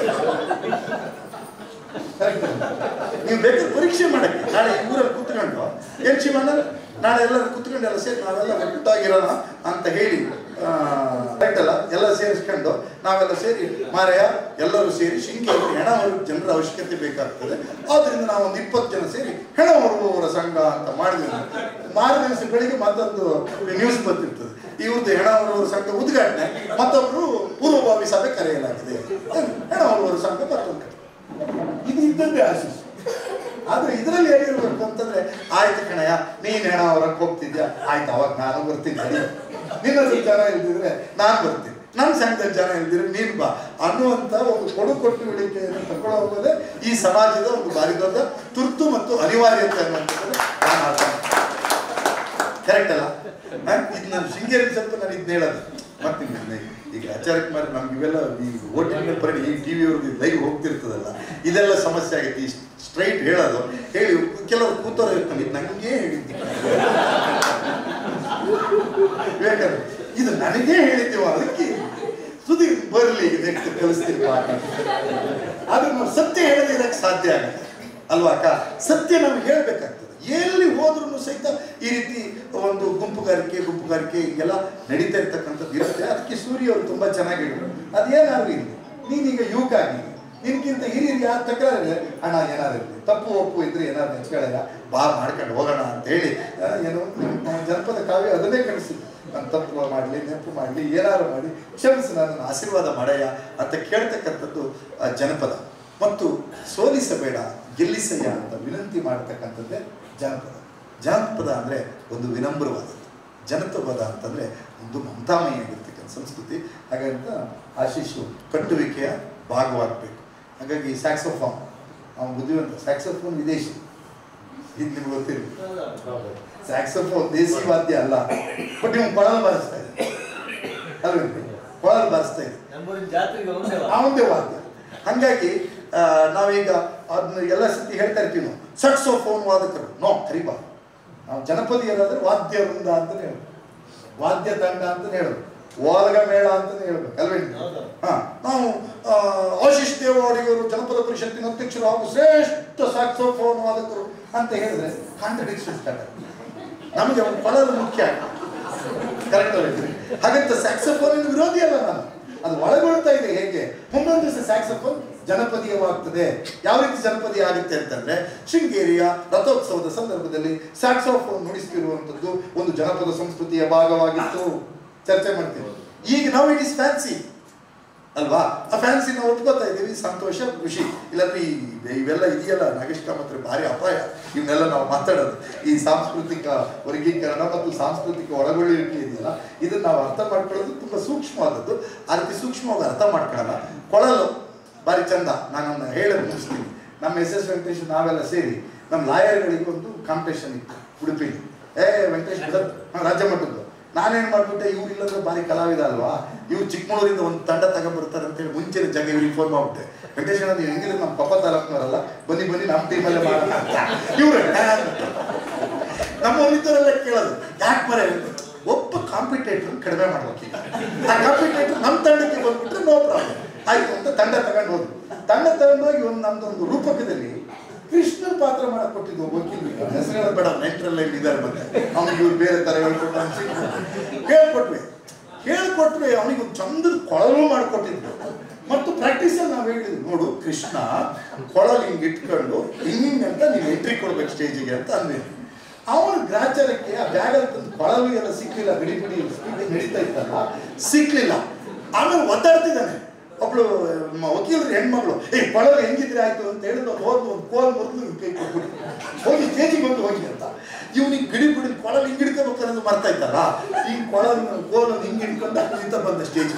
ನೀವು ಬೇಕಾದ್ರೆ ಪರೀಕ್ಷೆ ಮಾಡಕ್ಕೆ ನಾಳೆ ಈ ಊರಲ್ಲಿ ಕೂತ್ಕೊಂಡು ಏನ್ ಶಿವಣ್ಣ ನಾಳೆ ಎಲ್ಲರೂ ಕೂತ್ಕೊಂಡು ಎಲ್ಲ ಸೇರಿ ನಾವೆಲ್ಲ ಒಟ್ಟಾಗಿರೋಣ ಅಂತ ಹೇಳಿ ಕರೆಕ್ಟ್ ಅಲ್ಲ ಎಲ್ಲ ಸೇರಿಸ್ಕೊಂಡು ನಾವೆಲ್ಲ ಸೇರಿ ಮಾರಯ್ಯ ಎಲ್ಲರೂ ಸೇರಿ ಶಿಂಕೆಯಲ್ಲಿ ಹೆಣ ಹೊರಗೆ ಜನರ ಅವಶ್ಯಕತೆ ಬೇಕಾಗ್ತದೆ ಆದ್ರಿಂದ ನಾವು ಒಂದು ಇಪ್ಪತ್ತು ಜನ ಸೇರಿ ಹೆಣ ಹೊರುವವರ ಸಂಘ ಅಂತ ಮಾಡಿದ್ವಿ ಮಾರನೇ ದಿವಸ ಬೆಳಿಗ್ಗೆ ಮತ್ತೊಂದು ನ್ಯೂಸ್ ಬರ್ತಿರ್ತದೆ ಇವ್ರದ್ದು ಹೆಣ ಹೊರುವವರ ಸಂಘ ಉದ್ಘಾಟನೆ ಮತ್ತೊಬ್ರು ಪೂರ್ವಭಾವಿ ಸಭೆ ಕರೆಯಲಾಗಿದೆ ಹೆಣ ಹೊರುವವರ ಸಂಘ ಮತ್ತೊಂದು ಕಡೆ. ಇದು ಇದ್ದದ್ದೇ ಆಶೀಸ್ ಆದ್ರೆ ಇದರಲ್ಲಿ ಹೇಗಿರ್ಬೇಕು ಅಂತಂದ್ರೆ ಆಯ್ತು ಕಣಯ್ಯ ನೀನ್ ಹೆಣ ಹೊರಕ್ಕೆ ಹೋಗ್ತಿದ್ಯಾ ಆಯ್ತು ಅವಾಗ ನಾನು ಬರ್ತೀನಿ ನಡಿ. ನಿನ್ನಲ್ಲಿ ಜನ ಇಲ್ದಿದ್ರೆ ನಾನು ಬರ್ತೀನಿ ನನ್ನ ಸಂಘದಲ್ಲಿ ಜನ ಇಲ್ದಿದ್ರೆ ನೀನ್ ಬಾ ಅನ್ನುವಂತ ಒಂದು ಕೊಡು ಕೊಟ್ಟು ಇಳಿಕೆಯನ್ನು ತಗೊಳ್ಳೋ ಹೋಗೋದೇ ಈ ಸಮಾಜದ ಒಂದು ಭಾರಿ ದೊಡ್ಡ ತುರ್ತು ಮತ್ತು ಅನಿವಾರ್ಯತೆ ಅನ್ನುವಂಥದ್ದು ನಾನು ಅರ್ಥ ಕರೆಕ್ಟ್ ಅಲ್ಲ ಹ? ಇದು ನಾನು ಶೃಂಗೇರಿ ಸ್ವಲ್ಪ ನಾನು ಇದನ್ನ ಹೇಳೋದು ಮತ್ತೆ ನಿಮ್ಗೆ ಈಗ ಆಚಾರ್ಯ ಕುಮಾರ್ ನಮ್ಗೆ ಇವೆಲ್ಲ ಈ ಓ ಟಿ ವಿ ಪರಿ ಈ ಟಿ ವಿ ಅವ್ರದ್ದು ಲೈವ್ ಹೋಗ್ತಿರ್ತದಲ್ಲ ಇದೆಲ್ಲ ಸಮಸ್ಯೆ ಆಗೈತಿ ಸ್ಟ್ರೈಟ್ ಹೇಳೋದು ಹೇಳಿ ಕೆಲವರು ಕೂತವ್ರು ಇರ್ತಾರೆ ಇದು ನನಗೇ ಹೇಳಿದ್ದೆ ಬೇಕಾದ್ರೆ ಇದು ನನಗೇ ಹೇಳಿದ್ದೀವ ಅದಕ್ಕೆ ಸುದೀರ್ ಬರಲಿ ನೆಕ್ಸ್ಟ್ ಕಲಿಸ್ತೀನಿ ಪಾಠ ಆದ್ರೆ ನಾವು ಸತ್ಯ ಹೇಳದೇ ಇರಕ್ಕೆ ಸಾಧ್ಯ ಆಗಲ್ಲ ಅಲ್ವಾ ಅಕ್ಕ ಸತ್ಯ ನಮ್ಗೆ ಹೇಳ್ಬೇಕಾಗ್ತದೆ ಎಲ್ಲಿ ಹೋದ್ರೂ ಸಹಿತ ಈ ರೀತಿ ಒಂದು ಗುಂಪುಗಾರಿಕೆ ಗುಂಪುಗಾರಿಕೆ ಹಿಂಗೆಲ್ಲ ನಡೀತಾ ಇರ್ತಕ್ಕಂಥದ್ದು ಇರುತ್ತೆ ಅದಕ್ಕೆ ಸೂರ್ಯ ಅವರು ತುಂಬಾ ಚೆನ್ನಾಗಿ ಹೇಳಿದ್ರು ಅದೇನಾದ್ರು ಇರಲಿ ನೀನೀಗ ಯುವಕ ಆಗಿ ನಿನ್ಗಿಂತ ಹಿರಿಯರು ಯಾರು ತಕರಾರಿಲ್ಲ ಅಣ್ಣ ಏನಾದ್ರು ಇರಲಿ ತಪ್ಪು ಒಪ್ಪು ಇದ್ರೆ ಏನಾದ್ರು ನೆಚ್ಕೊಳ್ಳಲ್ಲ ಬಾ ಮಾಡ್ಕೊಂಡು ಹೋಗೋಣ ಅಂತ ಹೇಳಿ ಆ, ಏನು ನಮ್ಮ ಜನಪದ ಕಾವ್ಯ ಅದನ್ನೇ ಕಳಿಸಿದ್ದು ನಾನು ತಪ್ಪು ಮಾಡಲಿ ನೆನಪು ಮಾಡಲಿ ಏನಾದ್ರು ಮಾಡಿ ಕ್ಷಮಿಸು ನನ್ನನ್ನು ಆಶೀರ್ವಾದ ಮಾಡಯ್ಯ ಅಂತ ಕೇಳ್ತಕ್ಕಂಥದ್ದು ಆ ಜನಪದ ಮತ್ತು ಸೋಲಿಸಬೇಡ ಗೆಲ್ಲಿಸಯ್ಯ ಅಂತ ವಿನಂತಿ ಮಾಡತಕ್ಕಂಥದ್ದೇ ಜನಪದ ಜನಪದ ಅಂದರೆ ಒಂದು ವಿನಮ್ರವಾದದ್ದು ಜನಪದ ಅಂತಂದರೆ ಒಂದು ಮಮತಾಮಯಿಯಾಗಿರ್ತಕ್ಕಂಥ ಸಂಸ್ಕೃತಿ ಹಾಗಂತ ಆಶೀಶು ಕಟ್ಟುವಿಕೆಯ ಭಾಗವಾಗಬೇಕು ಹಾಗಾಗಿ ಸ್ಯಾಕ್ಸೋಫಾನ್ ಅವನು ಬುದ್ಧಿವಂತ ಸ್ಯಾಕ್ಸೋಫೋನ್ ವಿದೇಶಿ ಇದು ನಿಮ್ಗೆ ಗೊತ್ತಿರಲಿ ಸ್ಯಾಕ್ಸೋಫೋನ್ ದೇಸಿ ವಾದ್ಯ ಅಲ್ಲ ಬಟ್ ನೀವು ಕೊಳಲು ಬಾರಿಸ್ತಾ ಇದೆ ಅಲ್ವೇನ್ರಿ ಕೊಳಲು ಬಾರಿಸ್ತಾ ಇದೆ ನಮ್ಮೂರಿನ ಜಾತ್ರೆಗೆ ಒಂದೇ ಅವನದೇ ವಾದ್ಯ ಹಂಗಾಗಿ ಆ, ನಾವೀಗ ಅದನ್ನ ಎಲ್ಲ ಸತಿ ಹೇಳ್ತಾ ಇರ್ತೀವಿ ನಾವು ಸಕ್ಸೋಫೋನ್ ವಾದಕರು ನೋ ಕರಿಬಾರ್ದು ನಾವು ಜನಪದೀಯರಾದ್ರೆ ವಾದ್ಯ ವೃಂದ ಅಂತಾನೆ ಹೇಳೋದು ವಾದ್ಯ ತಂಡ ಅಂತಾನೆ ಹೇಳೋದು ವಾದಗ ಮೇಳ ಅಂತಾನೆ ಹೇಳ್ಬೇಕು ಅಲ್ವೇನ್ರಿ ಹೌದು. ಹಾ ನಾವು ಆ, ಆಶೀಶ್ ದೇವವಾಡಿಗರು ಜನಪದ ಪರಿಷತ್ತಿನ ಅಧ್ಯಕ್ಷರು ಹಾಗೂ ಶ್ರೇಷ್ಠ ಸ್ಯಾಕ್ಸೋಫೋನ್ ವಾದಕರು ಅಂತ ಹೇಳಿದ್ರೆ ಕಾಂಟ್ರಡಿಕ್ಷನ್ ಸ್ಟಾರ್ಟ್ ಆಗುತ್ತೆ ನಮಗೆ ಒಂದು ಕೊಳಲು ಮುಖ್ಯ ಕರೆಕ್ಟ್ ಹೇಳಿದ್ರಿ ಹಾಗಂತ ಸ್ಯಾಕ್ಸೋಫೋನಿನ ವಿರೋಧಿ ಅಲ್ಲ ನಾನು ಅದು ಒಳಗೊಳ್ತಾ ಇದೆ ಹೇಗೆ ಮುಂದೊಂದು ದಿವಸ ಸ್ಯಾಕ್ಸೋಫೋನ್ ಜನಪದೀಯವಾಗ್ತದೆ ಯಾವ ರೀತಿ ಜನಪದೀಯ ಆಗುತ್ತೆ ಅಂತಂದ್ರೆ ಶೃಂಗೇರಿಯ ರಥೋತ್ಸವದ ಸಂದರ್ಭದಲ್ಲಿ ಸ್ಯಾಕ್ಸೋಫೋನ್ ನುಡಿಸ್ತಿರುವಂಥದ್ದು ಒಂದು ಜನಪದ ಸಂಸ್ಕೃತಿಯ ಭಾಗವಾಗಿತ್ತು ಚರ್ಚೆ ಮಾಡ್ತೀವಿ ಈಗ ನಾವು ಇಟ್ ಇಸ್ ಫ್ಯಾನ್ಸಿ ಅಲ್ವಾ ಆ ಫ್ಯಾನ್ಸಿ ನಾವು ಒಪ್ಕೋತಾ ಇದ್ದೀವಿ ಸಂತೋಷ ಖುಷಿ ಇಲ್ಲಾಂದ್ರೆ ಈ ಇವೆಲ್ಲ ಇದೆಯಲ್ಲ ನಾಗೇಶ್ ಕಾಮತ್ ಭಾರಿ ಅಪಾಯ ಇವನ್ನೆಲ್ಲ ನಾವು ಮಾತಾಡೋದು ಈ ಸಾಂಸ್ಕೃತಿಕ ವರ್ಗೀಕರಣ ಮತ್ತು ಸಾಂಸ್ಕೃತಿಕ ಒಳಗೊಳ್ಳುವಿಕೆ ಇದೆಯಲ್ಲ ಇದನ್ನ ನಾವು ಅರ್ಥ ಮಾಡ್ಕೊಳ್ಳೋದು ತುಂಬಾ ಸೂಕ್ಷ್ಮವಾದದ್ದು ಆ ರೀತಿ ಸೂಕ್ಷ್ಮವಾಗಿ ಅರ್ಥ ಮಾಡ್ಕೊಳ್ಳೋಣ ಕೊಳಲು ಭಾರಿ ಚಂದ ನಾನೊಂದು ಹೇಳಿ ಮುಗಿಸ್ತೀನಿ ನಮ್ಮ ಎಸ್ ಎಸ್ ವೆಂಕಟೇಶ್ ನಾವೆಲ್ಲ ಸೇರಿ ನಮ್ಮ ಲಾಯರ್ಗಳಿಗೆ ಒಂದು ಕಾಂಪಿಟೇಷನ್ ಇತ್ತು ಉಡುಪಿಲಿ ಏ ವೆಂಕಟೇಶ್ ಬಿಡೋದು ಹಾಂ ರಾಜ್ಯ ಮಟ್ಟದ್ದು ನಾನೇನು ಮಾಡ್ಬಿಟ್ಟೆ ಇವ್ರು ಇಲ್ಲಂದ್ರೆ ಭಾರಿ ಕಲಾವಿದ ಅಲ್ವಾ ಇವ್ರು ಚಿಕ್ಕಮಗಳೂರಿಂದ ಒಂದು ತಂಡ ತಗೊಂಡ್ಬರ್ತಾರೆ ಅಂತ ಹೇಳಿ ಮುಂಚಿನ ಜಾಗ ಇವ್ರಿಗೆ ಫೋನ್ ಮಾಡ್ಬಿಟ್ಟೆ ವೆಂಕಟೇಶ್ ಅಣ್ಣ ನೀವು ಹೆಂಗಿದ್ರೆ ನಮ್ಮ ಪಪ್ಪ ತಾಲೂಕ್ನವರಲ್ಲ ಬನ್ನಿ ಬನ್ನಿ ನಮ್ಮ ಟೀಮಲ್ಲೇ ಮಾಡೋಣ ಅಂತ ಇವ್ರು ನಮ್ಮ ಒಂದಿದ್ದವರೆಲ್ಲ ಕೇಳೋದು ಯಾಕೆ ಮರ ಒಬ್ಬ ಕಾಂಪಿಟೇಟರ್ ಕಡಿಮೆ ಮಾಡ್ಬೇಕೀಗ ಆ ಕಾಂಪಿಟೇಟರ್ ನಮ್ಮ ತಂಡಕ್ಕೆ ಬಂದ್ಬಿಟ್ರೆ ನೋ ಪ್ರಾಬ್ಲಮ್ ಆಯ್ತು ಅಂತ ತಂಡ ತಗೊಂಡು ಹೋದ್ರು ತಂಡ ತಗೊಂಡೋಗಿ ಒಂದು ನಮ್ದೊಂದು ರೂಪಕದಲ್ಲಿ ಕೃಷ್ಣನ್ ಪಾತ್ರ ಮಾಡಕ್ ಕೊಟ್ಟಿದ್ದು ವಕೀಲರಿಗೆ ಹೆಸರುಗಳ ಬೇಡ ನೆಂಟ್ರೆಲ್ಲ ಇಲ್ಲಿ ಇದ್ದಾರೆ ಬಂದೆ ಅವ್ನಿಗೆ ಇವ್ರು ಬೇರೆ ತರ ಹೇಳ್ಕೊಟ್ಟು ಅಂತ ಹೇಳ್ಕೊಟ್ವಿ ಹೇಳ್ಕೊಟ್ವಿ ಅವನಿಗೆ ಒಂದು ಚಂದದ ಕೊಳಲು ಮಾಡಿಕೊಟ್ಟಿದ್ರು ಮತ್ತು ಪ್ರಾಕ್ಟೀಸಲ್ಲಿ ನಾವು ಹೇಳಿದ್ವಿ ನೋಡು ಕೃಷ್ಣ ಕೊಳಲು ಹಿಂಗೆ ಇಟ್ಕೊಂಡು ಹಿಂಗಿಂಗ್ ಅಂತ ನೀವು ಎಂಟ್ರಿ ಕೊಡ್ಬೇಕು ಸ್ಟೇಜಿಗೆ ಅಂತ ಅಂದ್ವಿ ಅವನ ಗ್ರಾಚಾರಕ್ಕೆ ಆ ಬ್ಯಾಗಲ್ಲಿ ತಂದು ಕೊಳಲು ಎಲ್ಲ ಸಿಕ್ಲಿಲ್ಲ ಗಡಿ ಬಿಡಿ ನಡೀತಾ ಇತ್ತಲ್ಲ ಸಿಕ್ಲಿಲ್ಲ ಆಮೇಲೆ ಒದ್ದಾಡ್ತಿದ್ದಾನೆ ಒಬ್ಳು ಮ- ವಕೀಲರ ಹೆಣ್ಮಗಳು ಏ ಕೊಳಲು ಹೆಂಗಿದ್ರೆ ಆಯ್ತು ಅಂತ ಹೇಳಿದ್ರು ಹೋದ್ ಒಂದು ಕೋಲ್ ಮುರಿದು ಕೈ ಕೊಟ್ಬಿಟ್ಟು ಹೋಗಿ ಸ್ಟೇಜಿಗೆ ಬಂದು ಹೋಗಿ ಅಂತ ಇವನಿಗೆ ಗಿಡಿ ಬಿಡಿ ಕೊಳಲು ಹಿಂಗೆ ಹಿಡ್ಕೋಬೇಕಾದ್ರೆ ಮರ್ತಾ ಇತ್ತಲ್ಲ ಈ ಕೊಳಲು ಕೋಲನ್ನು ಹಿಂಗೆ ಹಿಡ್ಕೊಂಡು ಕುಳಿತ ಬಂದ ಸ್ಟೇಜ್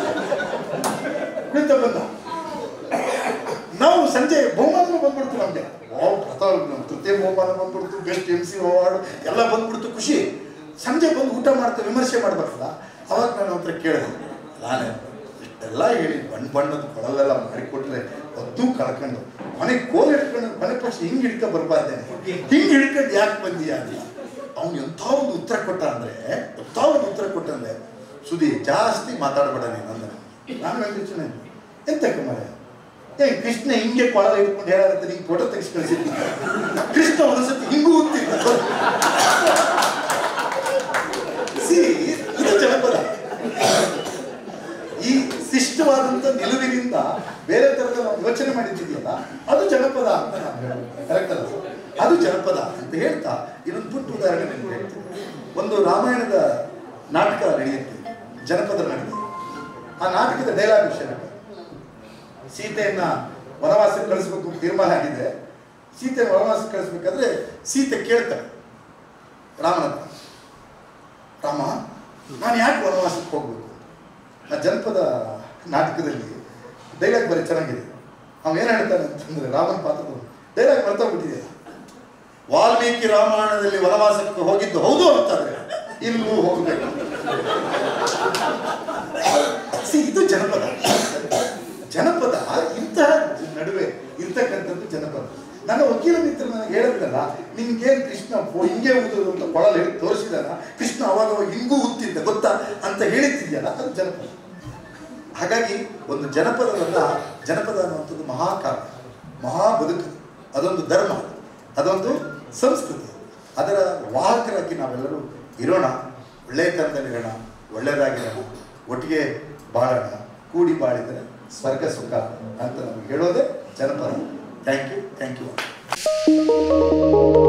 ಕುಳಿತ ಬಂದ ನಾವು ಸಂಜೆ ಬಹುಮಾನ ಬಂದ್ಬಿಡ್ತು ನಮಗೆ ಓ ಪ್ರಥಮ ನಮ್ಮ ತೃತೀಯ ಬಹುಮಾನ ಬಂದ್ಬಿಡ್ತು ಬೆಸ್ಟ್ ಎಮ್ ಸಿ ಅವಾರ್ಡ್ ಎಲ್ಲ ಬಂದ್ಬಿಡ್ತು ಖುಷಿ ಸಂಜೆ ಬಂದು ಊಟ ಮಾಡ್ತಾ ವಿಮರ್ಶೆ ಮಾಡ್ಬೇಕಲ್ಲ ಅವಾಗ ನಾನು ಹತ್ರ ಕೇಳಿದೆ ನಾನೇ ಇಷ್ಟೆಲ್ಲ ಹೇಳಿ ಬಣ್ಣ ಬಣ್ಣದ ಕೊಳಲೆಲ್ಲ ಮಾಡಿಕೊಟ್ರೆ ಅದು ಕಳ್ಕೊಂಡು ಮನೆಗೆ ಕೋಲ್ ಹಿಡ್ಕೊಂಡು ಮನೆ ಪಕ್ಷ ಹಿಂಗೆ ಹಿಡ್ಕ ಬರ್ಬಾರ್ದೇನೆ ಹಿಂಗೆ ಹಿಡ್ಕೊಂಡು ಯಾಕೆ ಬಂದೀಯ ಅಂತ ಅವ್ನು ಎಂಥ ಒಂದು ಉತ್ತರ ಕೊಟ್ಟ ಅಂದ್ರೆ ಎಂಥ ಒಂದು ಉತ್ತರ ಕೊಟ್ಟ ಅಂದ್ರೆ ಸುದಿ ಜಾಸ್ತಿ ಮಾತಾಡಬೇಡ ನೀನು ಅಂದ ನಾನು ವೆಂಕಟೇಶನ ಎಂತಕ್ಕೆ ಮರ ಏ ಕೃಷ್ಣ ಹಿಂಗೆ ಕೊಳ ಇಟ್ಕೊಂಡು ಹೇಳಾರಂತ ನಿಂಗೆ ಫೋಟೋ ತೆಗೆಸಿ ಕಳಿಸಿದ್ದೀನಿ ಕೃಷ್ಣ ಒಂದ್ಸತಿ ಹಿಂಗೂ ಹೋಗ್ತಿದ್ದ ಸಿ ಇದು ಜನಪದ ಈ ಶಿಷ್ಟವಾದಂಥ ನಿಲುವಿನಿಂದ ಬೇರೆ ಥರದ ನಾವು ಯೋಚನೆ ಮಾಡಿದ್ದೀಯಲ್ಲ ಅದು ಜನಪದ ಅಂತ ನಾನು ಹೇಳೋದು ಕರೆಕ್ಟ್ ಅಲ್ಲ ಸರ್? ಅದು ಜನಪದ ಅಂತ ಹೇಳ್ತಾ ಇನ್ನೊಂದು ಪುಟ್ಟ ಉದಾಹರಣೆ ನಿಮ್ಗೆ ಹೇಳ್ತೀನಿ ಒಂದು ರಾಮಾಯಣದ ನಾಟಕ ನಡೆಯುತ್ತೆ ಜನಪದ ನಾಟಕ ಆ ನಾಟಕದ ಡೈಲಾಗ್ ವಿಷಯ ಸೀತೆಯನ್ನ ವನವಾಸಕ್ಕೆ ಕಳಿಸ್ಬೇಕು ಅಂತ ತೀರ್ಮಾನ ಆಗಿದೆ ಸೀತೆಯನ್ನು ವನವಾಸಕ್ಕೆ ಕಳಿಸ್ಬೇಕಾದ್ರೆ ಸೀತೆ ಕೇಳ್ತಾಳೆ ರಾಮನ ಹತ್ರ. ರಾಮ ನಾನು ಯಾಕೆ ವನವಾಸಕ್ಕೆ ಹೋಗ್ಬೇಕು ಆ ಜನಪದ ನಾಟಕದಲ್ಲಿ ಡೈಲಾಗ್ ಬರೀ ಚೆನ್ನಾಗಿದೆ ಅವನು ಏನು ಹೇಳ್ತಾನೆ ಅಂತಂದ್ರೆ ರಾಮನ ಪಾತ್ರದವನು ಡೈಲಾಗ್ ಮರ್ತೋಗ್ಬಿಟ್ಟಿದೆ ವಾಲ್ಮೀಕಿ ರಾಮಾಯಣದಲ್ಲಿ ವನವಾಸಕ್ಕೆ ಹೋಗಿದ್ದು ಹೌದು ಅಂತಾರೆ ಇಲ್ಲೂ ಹೋಗ್ಬೇಕು See, ಇದು ಜನಪದ ಜನಪದ ಇಂತಹ ನಡುವೆ ಇರ್ತಕ್ಕಂಥದ್ದು ಜನಪದ ನನ್ನ ವಕೀಲ ಮಿತ್ರ ನನಗೆ ಹೇಳಿದ್ರಲ್ಲ ನಿಮ್ಗೇನು ಕೃಷ್ಣ ಓ ಹಿಂಗೆ ಊದೋದು ಅಂತ ಕೊಳಲು ಹೇಳಿ ತೋರಿಸಿದಾನ ಕೃಷ್ಣ ಅವಾಗ ಅವಾಗ ಹಿಂಗೂ ಉತ್ತಿದ್ದ ಗೊತ್ತಾ ಅಂತ ಹೇಳಿದ್ದಿದೆಯಲ್ಲ ಅದು ಜನಪದ ಹಾಗಾಗಿ ಒಂದು ಜನಪದವನ್ನ ಜನಪದ ಅನ್ನುವಂಥದ್ದು ಮಹಾಕಾವ್ಯ ಮಹಾ ಬದುಕು ಅದೊಂದು ಧರ್ಮ ಅದೊಂದು ಸಂಸ್ಕೃತಿ ಅದರ ವಾಹಕರಾಗಿ ನಾವೆಲ್ಲರೂ ಇರೋಣ ಒಳ್ಳೆಯತನದಲ್ಲಿರೋಣ ಒಳ್ಳೆಯದಾಗಿರೋಣ ಒಟ್ಟಿಗೆ ಬಾಳೋಣ ಕೂಡಿ ಬಾಳಿದರೆ ಸ್ವರ್ಗ ಸುಖ ಅಂತ ನಮಗೆ ಹೇಳೋದೇ ಜನಪದ ಥ್ಯಾಂಕ್ ಯು ಥ್ಯಾಂಕ್ ಯು